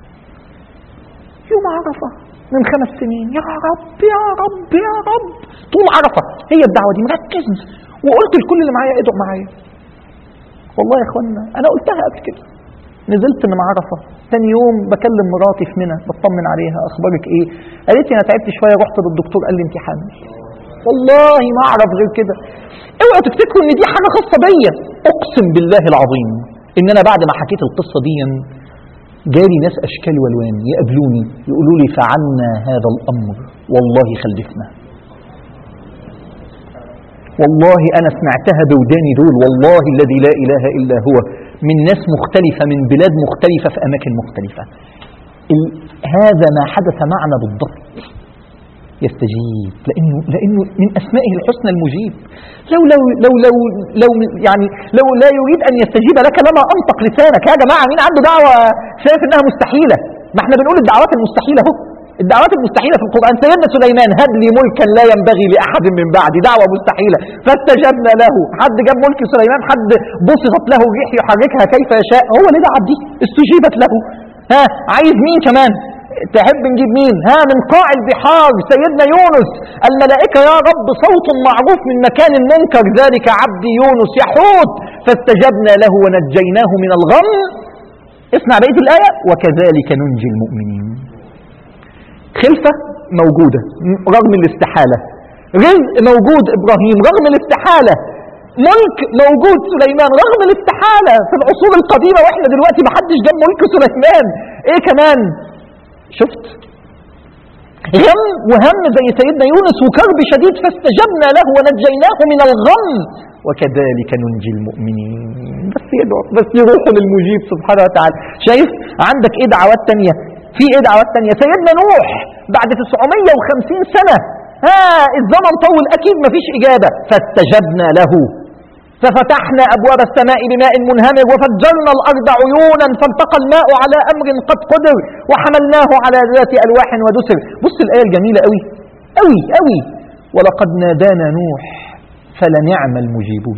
يوم عرفه من خمس سنين يا رب يا رب يا رب طول عرفه هي الدعوه دي مركز وقلت لكل اللي معايا ادعوا معايا والله يا اخوانا انا قلتها قبل كده نزلت من عرفه ثاني يوم بكلم مراتي في منى بطمن عليها اخبارك ايه قالت لي انا تعبت شويه رحت للدكتور قال لي انت حامل والله ما اعرف غير كده اوعوا تفتكروا ان دي حاجه خاصه بيا اقسم بالله العظيم ان انا بعد ما حكيت القصه دي جالي ناس اشكال والوان يقابلوني يقولوا لي فعلنا هذا الامر والله خلفنا والله أنا سمعتها بوداني دول والله الذي لا إله إلا هو من ناس مختلفة من بلاد مختلفة في أماكن مختلفة ال... هذا ما حدث معنا بالضبط يستجيب لأنه, لأنه من أسمائه الحسنى المجيب لو لو لو لو, لو يعني لو لا يريد أن يستجيب لك لما أنطق لسانك يا جماعة مين عنده دعوة شايف إنها مستحيلة ما احنا بنقول الدعوات المستحيلة اهو الدعوات المستحيلة في القرآن سيدنا سليمان هب لي ملكا لا ينبغي لأحد من بعدي دعوة مستحيلة فاستجبنا له حد جاب ملك سليمان حد بسطت له الريح يحركها كيف يشاء هو اللي دعا دي استجيبت له ها عايز مين كمان تحب نجيب مين ها من قاع البحار سيدنا يونس الملائكة يا رب صوت معروف من مكان منكر ذلك عبدي يونس يحوت فاستجبنا له ونجيناه من الغم اسمع بقية الآية وكذلك ننجي المؤمنين خلفة موجودة رغم الاستحالة رزق موجود إبراهيم رغم الاستحالة ملك موجود سليمان رغم الاستحالة في العصور القديمة وإحنا دلوقتي ما حدش جاب ملك سليمان إيه كمان شفت غم وهم زي سيدنا يونس وكرب شديد فاستجبنا له ونجيناه من الغم وكذلك ننجي المؤمنين بس يدعو بس يروحوا للمجيب سبحانه وتعالى شايف عندك ايه دعوات تانية في ايه دعوات تانية سيدنا نوح بعد 950 سنة ها الزمن طول اكيد مفيش اجابة فاستجبنا له ففتحنا أبواب السماء بماء منهمر وفجرنا الأرض عيونا فالتقى الماء على أمر قد قدر وحملناه على ذات ألواح ودسر بص الآية الجميلة أوي أوي أوي ولقد نادانا نوح فلنعم المجيبون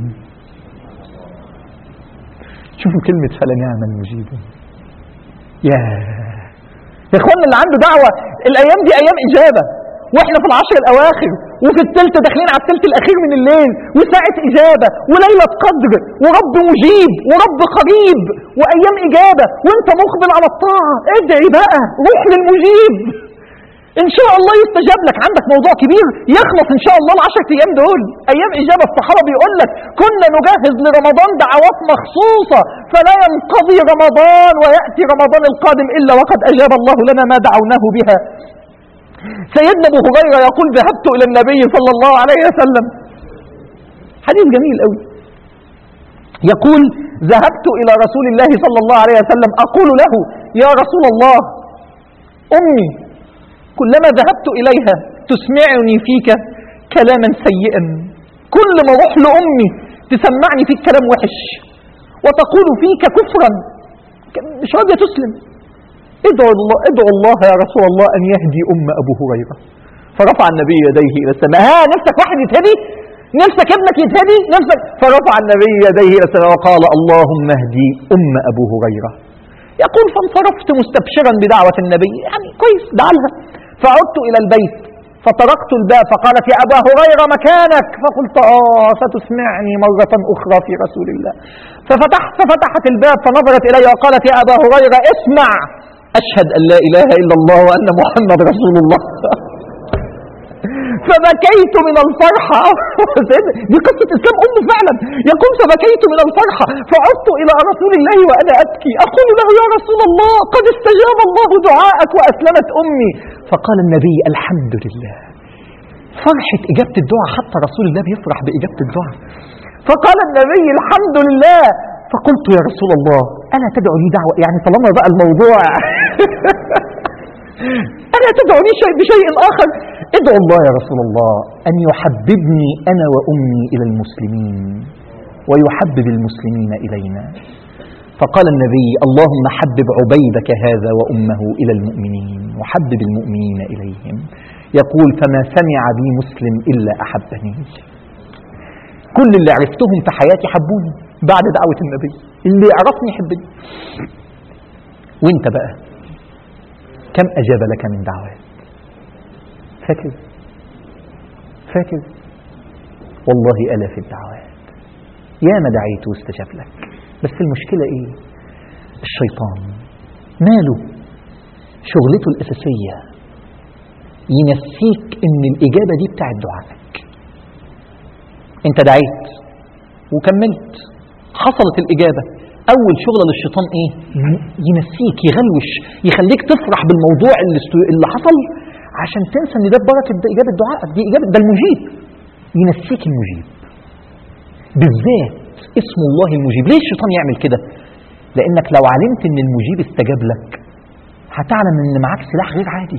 شوفوا كلمة فلنعم المجيبون يا يا اخوانا اللي عنده دعوة الأيام دي أيام إجابة واحنا في العشر الاواخر وفي الثلث داخلين على الثلث الاخير من الليل وساعة اجابة وليلة قدر ورب مجيب ورب قريب وايام اجابة وانت مقبل على الطاعة ادعي بقى روح للمجيب ان شاء الله يستجاب لك عندك موضوع كبير يخلص ان شاء الله العشرة ايام دول ايام اجابة الصحابة بيقول لك كنا نجهز لرمضان دعوات مخصوصة فلا ينقضي رمضان ويأتي رمضان القادم الا وقد اجاب الله لنا ما دعوناه بها سيدنا ابو هريرة يقول ذهبت الى النبي صلى الله عليه وسلم حديث جميل قوي يقول ذهبت الى رسول الله صلى الله عليه وسلم اقول له يا رسول الله امي كلما ذهبت إليها تسمعني فيك كلاما سيئا كل ما اروح لأمي تسمعني فيك كلام وحش وتقول فيك كفرا مش راضية تسلم ادعو الله, ادعو الله يا رسول الله أن يهدي أم أبو هريرة فرفع النبي يديه إلى السماء ها نفسك واحد يتهدي نفسك ابنك يتهدي نفسك فرفع النبي يديه إلى السماء وقال اللهم اهدي أم أبو هريرة يقول فانصرفت مستبشرا بدعوة النبي يعني كويس دعالها فعدت إلى البيت فطرقت الباب فقالت يا أبا هريرة مكانك فقلت آه ستسمعني مرة أخرى في رسول الله ففتحت ففتحت الباب فنظرت إلي وقالت يا أبا هريرة اسمع أشهد أن لا إله إلا الله وأن محمد رسول الله فبكيت من الفرحة دي قصة إسلام أم فعلا يقول فبكيت من الفرحة فعدت إلى رسول الله وأنا أبكي أقول له يا رسول الله قد استجاب الله دعاءك وأسلمت أمي فقال النبي الحمد لله فرحة إجابة الدعاء حتى رسول الله بيفرح بإجابة الدعاء فقال النبي الحمد لله فقلت يا رسول الله ألا تدعو لي دعوة يعني طالما بقى الموضوع ألا تدعوني شيء بشيء آخر ادعو الله يا رسول الله أن يحببني أنا وأمي إلى المسلمين ويحبب المسلمين إلينا فقال النبي اللهم حبب عبيدك هذا وأمه إلى المؤمنين وحبب المؤمنين إليهم يقول فما سمع بي مسلم إلا أحبني كل اللي عرفتهم في حياتي حبوني بعد دعوة النبي اللي يعرفني يحبني وانت بقى كم أجاب لك من دعوات فاكر فاكر والله ألاف الدعوات يا ما دعيت واستجاب لك بس المشكلة ايه الشيطان ماله شغلته الأساسية ينسيك ان الإجابة دي بتاعت دعائك انت دعيت وكملت حصلت الإجابة أول شغلة للشيطان إيه؟ ينسيك يغلوش يخليك تفرح بالموضوع اللي, استو... اللي حصل عشان تنسى إن ده بركة ده إجابة دعائك دي إجابة ده المجيب ينسيك المجيب بالذات اسم الله المجيب ليه الشيطان يعمل كده؟ لأنك لو علمت إن المجيب استجاب لك هتعلم إن معاك سلاح غير عادي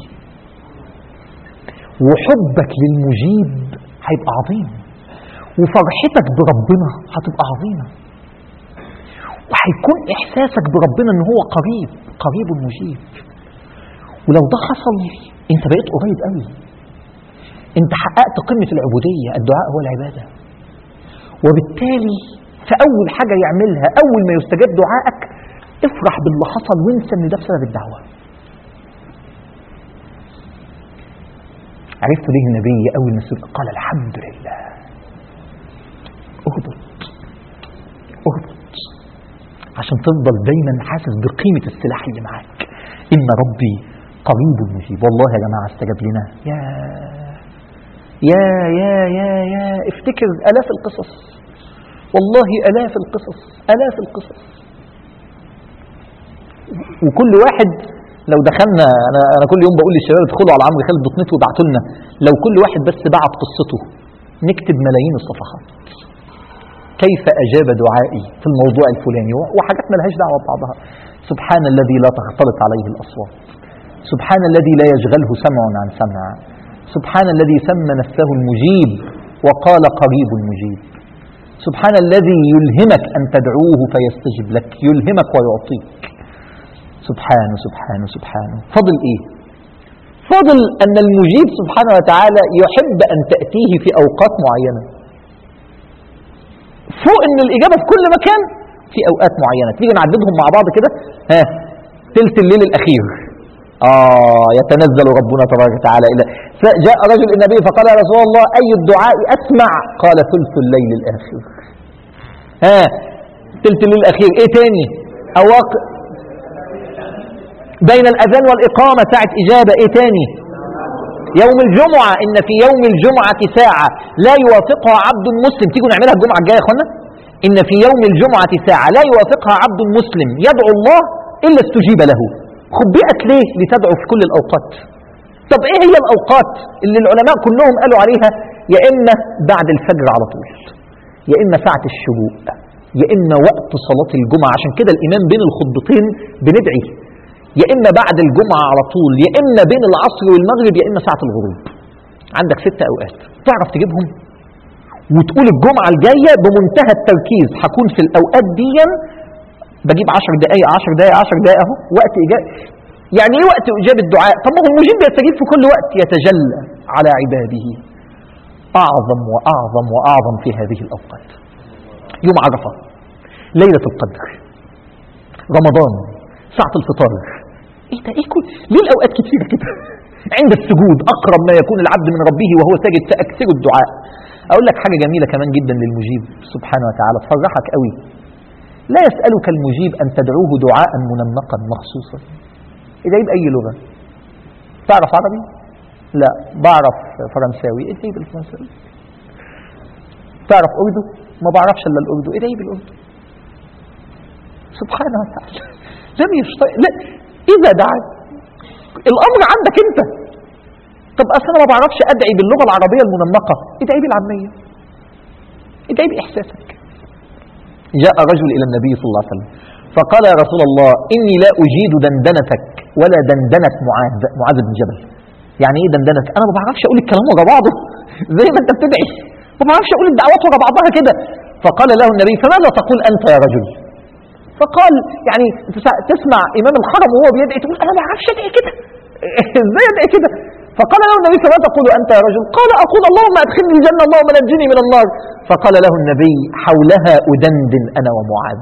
وحبك للمجيب هيبقى عظيم وفرحتك بربنا هتبقى عظيمه وهيكون احساسك بربنا ان هو قريب قريب مجيب ولو ده حصل انت بقيت قريب قوي انت حققت قمة العبودية الدعاء هو العبادة وبالتالي فأول حاجة يعملها أول ما يستجاب دعائك افرح باللي حصل وانسى ان ده بسبب الدعوة عرفت ليه النبي أول ما قال الحمد لله اهبط اهبط عشان تفضل دايما حاسس بقيمة السلاح اللي معاك إن ربي قريب مجيب والله يا جماعة استجاب لنا يا يا يا يا يا افتكر آلاف القصص والله آلاف القصص آلاف القصص وكل واحد لو دخلنا أنا, أنا كل يوم بقول للشباب ادخلوا على عمرو خالد دوت نت وابعتوا لنا لو كل واحد بس بعت قصته نكتب ملايين الصفحات كيف أجاب دعائي في الموضوع الفلاني وحاجات ملهاش دعوة ببعضها سبحان الذي لا تختلط عليه الأصوات سبحان الذي لا يشغله سمع عن سمع سبحان الذي سمى نفسه المجيب وقال قريب مجيب سبحان الذي يلهمك أن تدعوه فيستجب لك يلهمك ويعطيك سبحانه سبحانه سبحانه فضل إيه فضل أن المجيب سبحانه وتعالى يحب أن تأتيه في أوقات معينة فوق ان الاجابه في كل مكان في اوقات معينه تيجي نعددهم مع بعض كده ها ثلث الليل الاخير اه يتنزل ربنا تبارك وتعالى الى فجاء رجل النبي فقال يا رسول الله اي الدعاء اسمع قال ثلث الليل الاخر ها ثلث الليل الاخير ايه تاني اواق بين الاذان والاقامه ساعه اجابه ايه تاني يوم الجمعة إن في يوم الجمعة ساعة لا يوافقها عبد مسلم تيجوا نعملها الجمعة الجاية يا اخوانا إن في يوم الجمعة ساعة لا يوافقها عبد مسلم يدعو الله إلا استجيب له خبئت ليه لتدعو في كل الأوقات طب إيه هي الأوقات اللي العلماء كلهم قالوا عليها يا إما بعد الفجر على طول يا إما ساعة الشروق يا إما وقت صلاة الجمعة عشان كده الإمام بين الخطبتين بندعي يا إما بعد الجمعة على طول يا إما بين العصر والمغرب يا إما ساعة الغروب عندك ست أوقات تعرف تجيبهم وتقول الجمعة الجاية بمنتهى التركيز هكون في الأوقات دي بجيب 10 دقايق 10 دقايق 10 دقايق أهو وقت إجابة يعني إيه وقت إجابة الدعاء؟ طب ما هو المجيب يستجيب في كل وقت يتجلى على عباده أعظم وأعظم وأعظم في هذه الأوقات يوم عرفة ليلة القدر رمضان ساعة الفطار ايه ده ايه كل ليه الاوقات كتيرة كده عند السجود اقرب ما يكون العبد من ربه وهو ساجد فاكثر الدعاء اقول لك حاجة جميلة كمان جدا للمجيب سبحانه وتعالى تفرحك قوي لا يسألك المجيب ان تدعوه دعاء منمقا مخصوصا ادعي باي لغة تعرف عربي لا بعرف فرنساوي ادعي بالفرنساوي تعرف اردو ما بعرفش الا الاردو ادعي بالاردو سبحانه وتعالى لم يشترط لا اذا دعت الامر عندك انت طب اصل انا ما بعرفش ادعي باللغه العربيه المنمقه ادعي بالعاميه ادعي باحساسك جاء رجل الى النبي صلى الله عليه وسلم فقال يا رسول الله اني لا اجيد دندنتك ولا دندنه معاذ معاذ بن جبل يعني ايه دندنه انا ما بعرفش اقول الكلام ورا بعضه زي ما انت بتدعي ما بعرفش اقول الدعوات ورا بعضها كده فقال له النبي فماذا تقول انت يا رجل فقال يعني تسمع امام الحرم وهو بيدعي تقول انا ما اعرفش ادعي كده ازاي ادعي كده فقال له النبي فما تقول انت يا رجل قال اقول اللهم ادخلني الجنه اللهم نجني من النار فقال له النبي حولها ادندن انا ومعاذ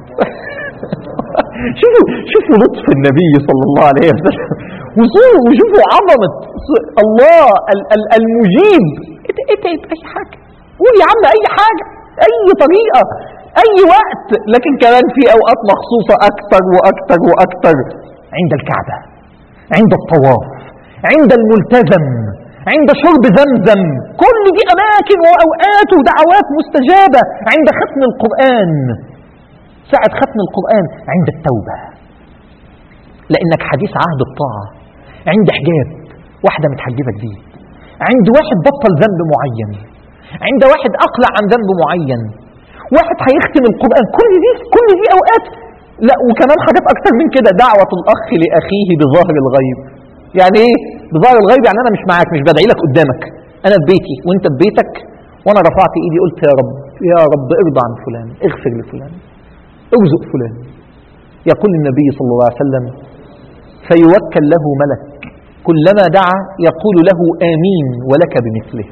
شوفوا شوفوا لطف النبي صلى الله عليه وسلم وشوفوا عظمه الله المجيب ادعي باي حاجه قول يا عم اي حاجه اي طريقه اي وقت لكن كمان في اوقات مخصوصة اكتر واكتر واكتر عند الكعبة عند الطواف عند الملتزم عند شرب زمزم كل دي اماكن واوقات ودعوات مستجابة عند ختم القرآن ساعة ختم القرآن عند التوبة لانك حديث عهد الطاعة عند حجاب واحدة متحجبة جديد عند واحد بطل ذنب معين عند واحد اقلع عن ذنب معين واحد هيختم القرآن كل دي كل دي أوقات لا وكمان حاجات أكتر من كده دعوة الأخ لأخيه بظاهر الغيب يعني إيه بظاهر الغيب يعني أنا مش معاك مش بدعي لك قدامك أنا في بيتي وأنت في بيتك وأنا رفعت إيدي قلت يا رب يا رب ارضى عن فلان اغفر لفلان ارزق فلان يقول النبي صلى الله عليه وسلم فيوكل له ملك كلما دعا يقول له آمين ولك بمثله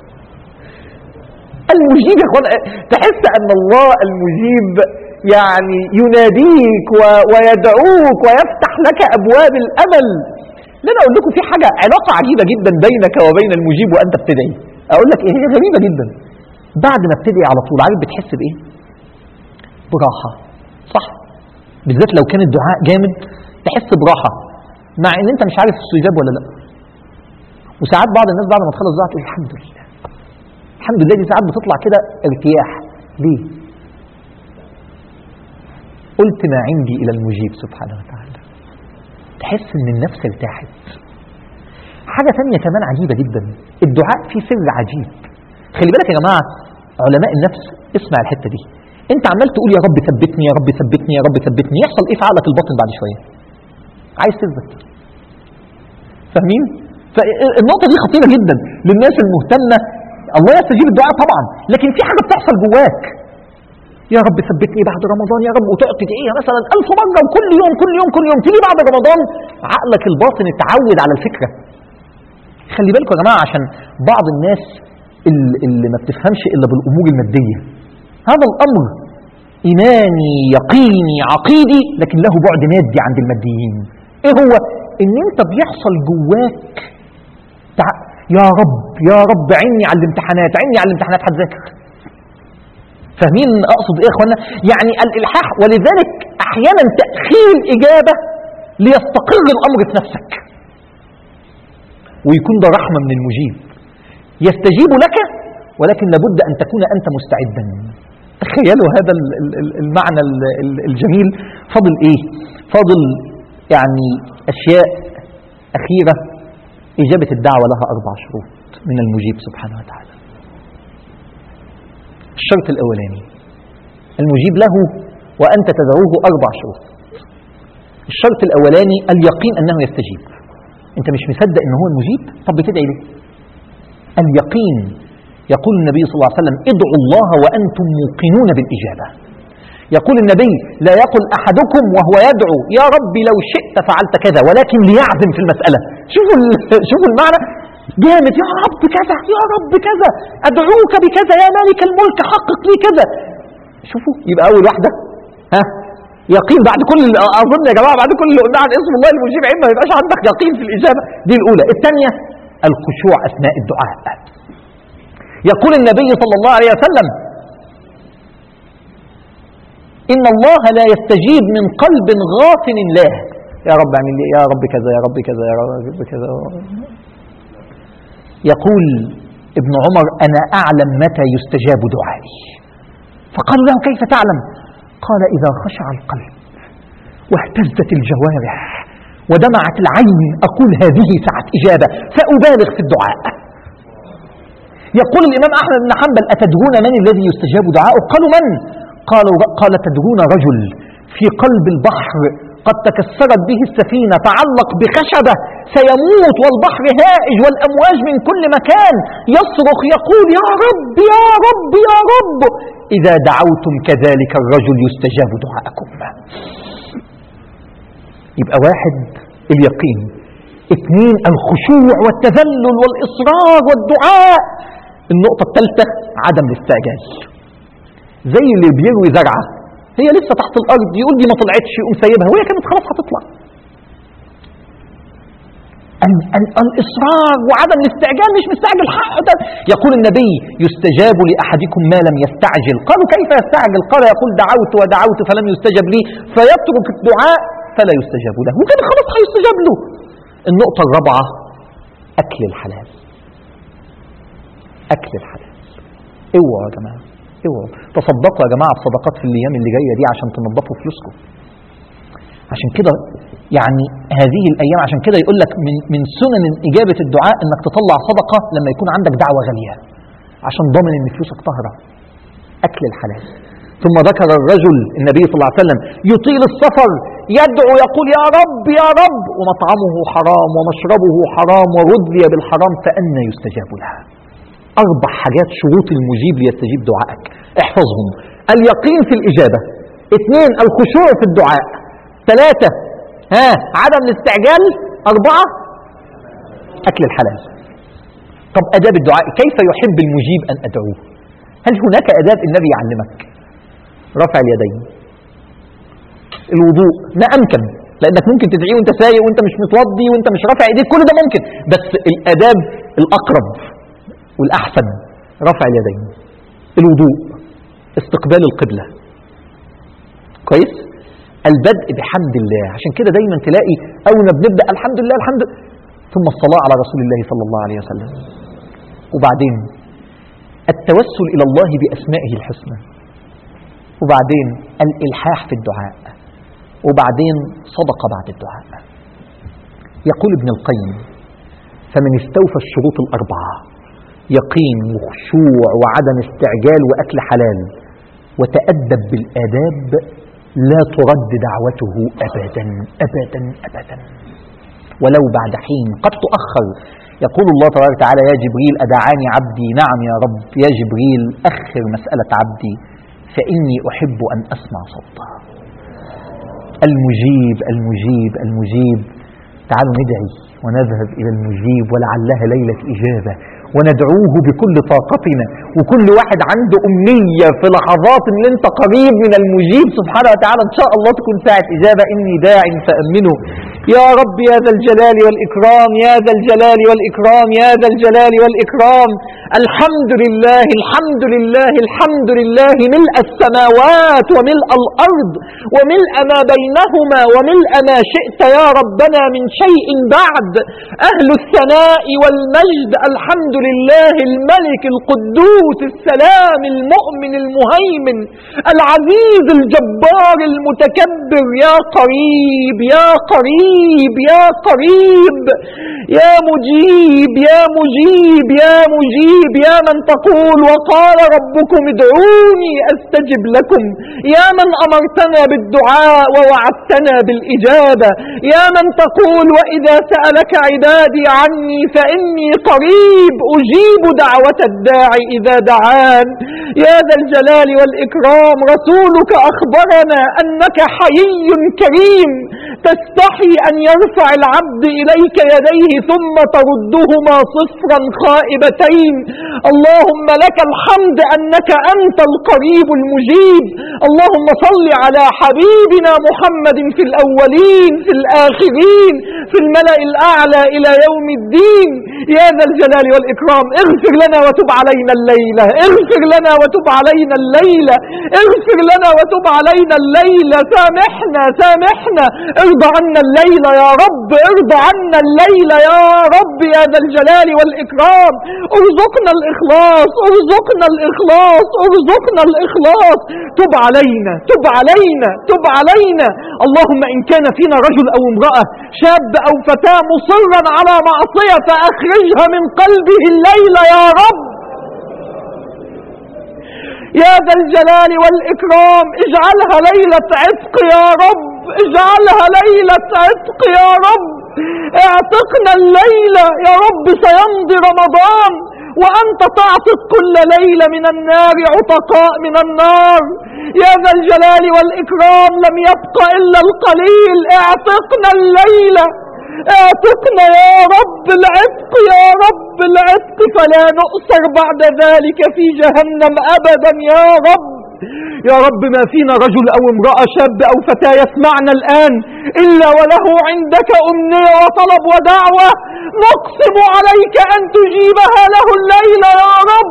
المجيب يا اخوان تحس ان الله المجيب يعني يناديك و... ويدعوك ويفتح لك ابواب الامل لنا اقول لكم في حاجه علاقه عجيبه جدا بينك وبين المجيب وانت بتدعي اقول لك ايه هي غريبه جدا بعد ما بتدعي على طول عارف بتحس بايه براحه صح بالذات لو كان الدعاء جامد تحس براحه مع ان انت مش عارف استجاب ولا لا وساعات بعض الناس بعد ما تخلص دعاء تقول الحمد لله الحمد لله دي ساعات بتطلع كده ارتياح ليه قلت ما عندي إلى المجيب سبحانه وتعالى تحس ان النفس ارتاحت حاجة ثانية كمان عجيبة جدا الدعاء فيه سر عجيب خلي بالك يا جماعة علماء النفس اسمع الحتة دي انت عمال تقول يا رب ثبتني يا رب ثبتني يا رب ثبتني يحصل ايه في عقلك الباطن بعد شوية عايز تثبت فاهمين فالنقطة دي خطيرة جدا للناس المهتمة الله يستجيب الدعاء طبعا لكن في حاجة بتحصل جواك يا رب ثبتني بعد رمضان يا رب وتقعد تدعيها مثلا ألف مرة وكل يوم كل يوم كل يوم تيجي بعد رمضان عقلك الباطن اتعود على الفكرة خلي بالكم يا جماعة عشان بعض الناس اللي ما بتفهمش إلا بالأمور المادية هذا الأمر إيماني يقيني عقيدي لكن له بعد مادي عند الماديين إيه هو إن أنت بيحصل جواك تع... يا رب يا رب عيني على الامتحانات عيني على الامتحانات هتذاكر فاهمين اقصد ايه يا اخوانا يعني الالحاح ولذلك احيانا تاخير الاجابه ليستقر الامر في نفسك ويكون ده رحمة من المجيب يستجيب لك ولكن لابد أن تكون أنت مستعدا تخيلوا هذا ال- ال- ال- المعنى ال- ال- الجميل فاضل إيه فاضل يعني أشياء أخيرة إجابة الدعوة لها أربع شروط من المجيب سبحانه وتعالى الشرط الأولاني المجيب له وأنت تدعوه أربع شروط الشرط الأولاني اليقين أنه يستجيب أنت مش مصدق أنه هو المجيب طب بتدعي ليه اليقين يقول النبي صلى الله عليه وسلم ادعوا الله وأنتم موقنون بالإجابة يقول النبي لا يقل أحدكم وهو يدعو يا رب لو شئت فعلت كذا ولكن ليعزم في المسألة شوفوا ال- شوفوا المعنى جامد يا رب كذا يا رب كذا أدعوك بكذا يا مالك الملك حقق لي كذا شوفوا يبقى أول واحدة ها يقين بعد كل أظن يا جماعة بعد كل اللي قلنا عن اسم الله المجيب عين ما يبقاش عندك يقين في الإجابة دي الأولى الثانية الخشوع أثناء الدعاء يقول النبي صلى الله عليه وسلم إن الله لا يستجيب من قلب غافل له يا رب اعمل لي يا رب كذا يا رب كذا يا رب كذا يقول ابن عمر أنا أعلم متى يستجاب دعائي فقال له كيف تعلم قال إذا خشع القلب واهتزت الجوارح ودمعت العين أقول هذه ساعة إجابة فأبالغ في الدعاء يقول الإمام أحمد بن حنبل أتدرون من الذي يستجاب دعاؤه قالوا من قالوا قال تدرون رجل في قلب البحر قد تكسرت به السفينة تعلق بخشبة سيموت والبحر هائج والأمواج من كل مكان يصرخ يقول يا رب يا رب يا رب إذا دعوتم كذلك الرجل يستجاب دعاءكم يبقى واحد اليقين اثنين الخشوع والتذلل والإصرار والدعاء النقطة الثالثة عدم الاستعجال زي اللي بيروي زرعة هي لسه تحت الأرض يقول دي ما طلعتش يقوم سايبها وهي كانت خلاص هتطلع ال- ال- الإصرار وعدم الاستعجال مش مستعجل حقه ده يقول النبي يستجاب لأحدكم ما لم يستعجل قالوا كيف يستعجل قال يقول دعوت ودعوت فلم يستجب لي فيترك الدعاء فلا يستجاب له وكان خلاص هيستجاب له النقطة الرابعة أكل الحلال أكل الحلال اوعوا يا جماعة اوعوا تصدقوا يا جماعة بصدقات في الأيام اللي جاية دي عشان تنظفوا فلوسكم عشان كده يعني هذه الأيام عشان كده يقول لك من, من سنن إجابة الدعاء إنك تطلع صدقة لما يكون عندك دعوة غالية عشان ضامن إن فلوسك طاهرة أكل الحلال ثم ذكر الرجل النبي صلى الله عليه وسلم يطيل السفر يدعو يقول يا رب يا رب ومطعمه حرام ومشربه حرام وغذي بالحرام فأنا يستجاب له أربع حاجات شروط المجيب ليستجيب دعائك احفظهم اليقين في الإجابة اثنين الخشوع في الدعاء ثلاثة ها عدم الاستعجال أربعة أكل الحلال طب أداب الدعاء كيف يحب المجيب أن أدعوه هل هناك أداب النبي يعلمك رفع اليدين الوضوء ما أمكن لأنك ممكن تدعيه وانت سايق وانت مش متوضي وانت مش رافع ايديك كل ده ممكن بس الآداب الأقرب والأحسن رفع اليدين الوضوء استقبال القبلة كويس البدء بحمد الله عشان كده دايما تلاقي أول ما بنبدأ الحمد لله الحمد لله ثم الصلاة على رسول الله صلى الله عليه وسلم وبعدين التوسل إلى الله بأسمائه الحسنى وبعدين الإلحاح في الدعاء وبعدين صدقة بعد الدعاء يقول ابن القيم فمن استوفى الشروط الأربعة يقين وخشوع وعدم استعجال وأكل حلال وتأدب بالآداب لا ترد دعوته أبدا أبدا أبدا ولو بعد حين قد تؤخر يقول الله تبارك وتعالى يا جبريل أدعاني عبدي نعم يا رب يا جبريل أخر مسألة عبدي فإني أحب أن أسمع صوته المجيب المجيب المجيب تعالوا ندعي ونذهب إلى المجيب ولعلها ليلة إجابة وندعوه بكل طاقتنا وكل واحد عنده أمنية في لحظات ان انت قريب من المجيب سبحانه وتعالى ان شاء الله تكون ساعة إجابة إني داع فأمنه يا رب يا ذا الجلال والإكرام يا ذا الجلال والإكرام يا ذا الجلال والإكرام الحمد لله الحمد لله الحمد لله ملء السماوات وملء الأرض وملء ما بينهما وملء ما شئت يا ربنا من شيء بعد أهل الثناء والمجد الحمد لله الملك القدوس السلام المؤمن المهيمن العزيز الجبار المتكبر يا قريب يا قريب يا قريب يا مجيب يا مجيب يا مجيب يا من تقول وقال ربكم ادعوني استجب لكم يا من امرتنا بالدعاء ووعدتنا بالاجابه يا من تقول واذا سالك عبادي عني فاني قريب اجيب دعوه الداعي اذا دعان يا ذا الجلال والاكرام رسولك اخبرنا انك حيي كريم تستحي ان يرفع العبد اليك يديه ثم تردهما صفرا خائبتين اللهم لك الحمد انك انت القريب المجيب اللهم صل على حبيبنا محمد في الاولين في الاخرين في الملا الاعلى الى يوم الدين يا ذا الجلال والاكرام اغفر لنا وتب علينا الليله اغفر لنا وتب علينا الليله اغفر لنا وتب علينا الليله سامحنا سامحنا ارضى عنا الليله يا رب ارضى عنا الليله يا رب يا ذا الجلال والاكرام ارزقنا الاخلاص ارزقنا الاخلاص ارزقنا الاخلاص تب علينا تب علينا تب علينا اللهم ان كان فينا رجل او امراه شاب او فتاه مصرا على معصيه فاخرجها من قلبه الليله يا رب يا ذا الجلال والإكرام اجعلها ليلة عتق يا رب اجعلها ليلة عتق يا رب اعتقنا الليلة يا رب سيمضي رمضان وأنت تعتق كل ليلة من النار عتقاء من النار يا ذا الجلال والإكرام لم يبق إلا القليل اعتقنا الليلة اعتقنا يا رب العتق يا رب العتق فلا نؤسر بعد ذلك في جهنم أبدا يا رب يا رب ما فينا رجل أو امرأة شاب أو فتاة يسمعنا الآن إلا وله عندك أمنية وطلب ودعوة نقسم عليك أن تجيبها له الليلة يا رب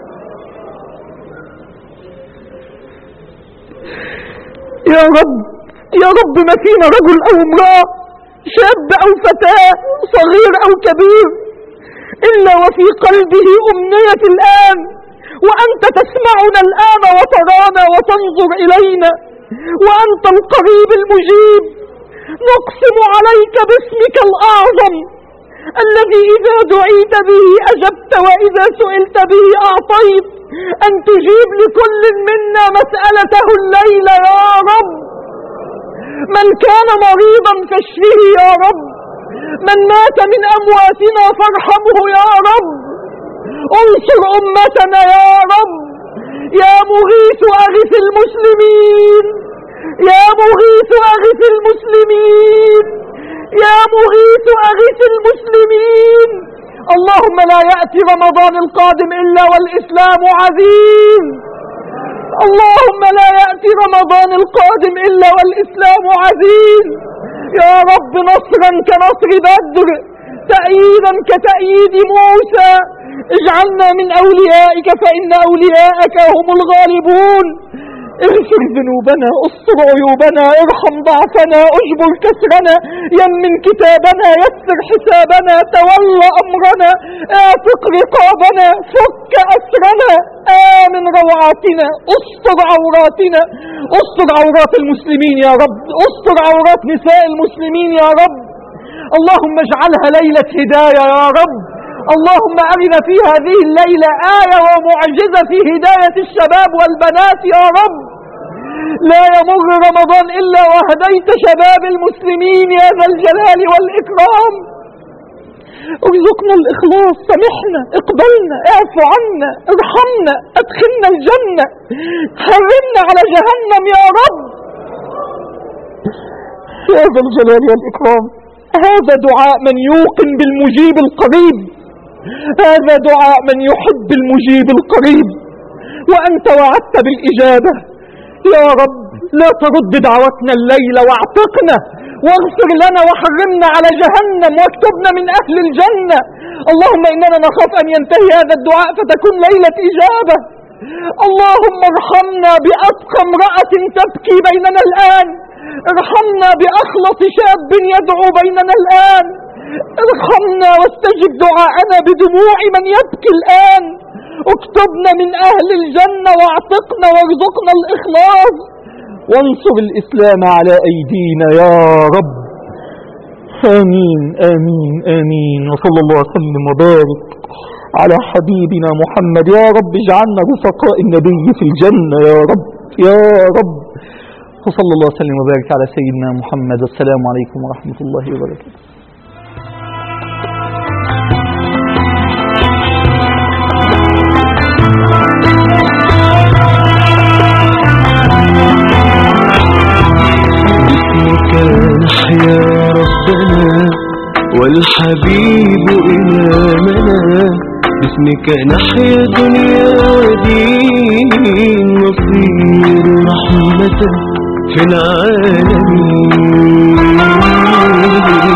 يا رب يا رب ما فينا رجل أو امرأة شاب أو فتاة صغير أو كبير إلا وفي قلبه أمنية الآن وأنت تسمعنا الآن وترانا وتنظر إلينا وأنت القريب المجيب نقسم عليك باسمك الأعظم الذي إذا دعيت به أجبت وإذا سئلت به أعطيت أن تجيب لكل منا مسألته الليلة يا رب من كان مريضا فاشفه يا رب من مات من أمواتنا فارحمه يا رب انصر أمتنا يا رب يا مغيث أغث المسلمين يا مغيث أغث المسلمين يا مغيث أغث المسلمين اللهم لا يأتي رمضان القادم إلا والإسلام عزيز اللهم لا يأتي رمضان القادم إلا والإسلام عزيز يا رب نصرا كنصر بدر تأييدا كتأييد موسى اجعلنا من أوليائك فإن أولياءك هم الغالبون اغفر ذنوبنا استر عيوبنا ارحم ضعفنا اجبر كسرنا يمن كتابنا يسر حسابنا تولى امرنا اعتق رقابنا فك اسرنا امن روعاتنا استر عوراتنا استر عورات المسلمين يا رب استر عورات نساء المسلمين يا رب اللهم اجعلها ليلة هداية يا رب اللهم أرنا في هذه الليلة آية ومعجزة في هداية الشباب والبنات يا رب لا يمر رمضان إلا وهديت شباب المسلمين يا ذا الجلال والإكرام ارزقنا الإخلاص سامحنا اقبلنا اعفو عنا ارحمنا ادخلنا الجنة حرمنا على جهنم يا رب يا ذا الجلال والإكرام هذا دعاء من يوقن بالمجيب القريب هذا دعاء من يحب المجيب القريب وأنت وعدت بالإجابة يا رب لا ترد دعوتنا الليلة واعتقنا واغفر لنا وحرمنا على جهنم واكتبنا من أهل الجنة اللهم إننا نخاف أن ينتهي هذا الدعاء فتكون ليلة إجابة اللهم ارحمنا بأتقى امرأة تبكي بيننا الآن ارحمنا بأخلص شاب يدعو بيننا الآن ارحمنا واستجب دعاءنا بدموع من يبكي الآن اكتبنا من أهل الجنة واعتقنا وارزقنا الإخلاص وانصر الإسلام على أيدينا يا رب آمين آمين آمين وصلى الله وسلم وبارك على حبيبنا محمد يا رب اجعلنا رفقاء النبي في الجنة يا رب يا رب وصلى الله وسلم وبارك على سيدنا محمد والسلام عليكم ورحمة الله وبركاته باسمك نحيا ربنا والحبيب إمامنا باسمك نحيا دنيا ودين نصير رحمة في العالمين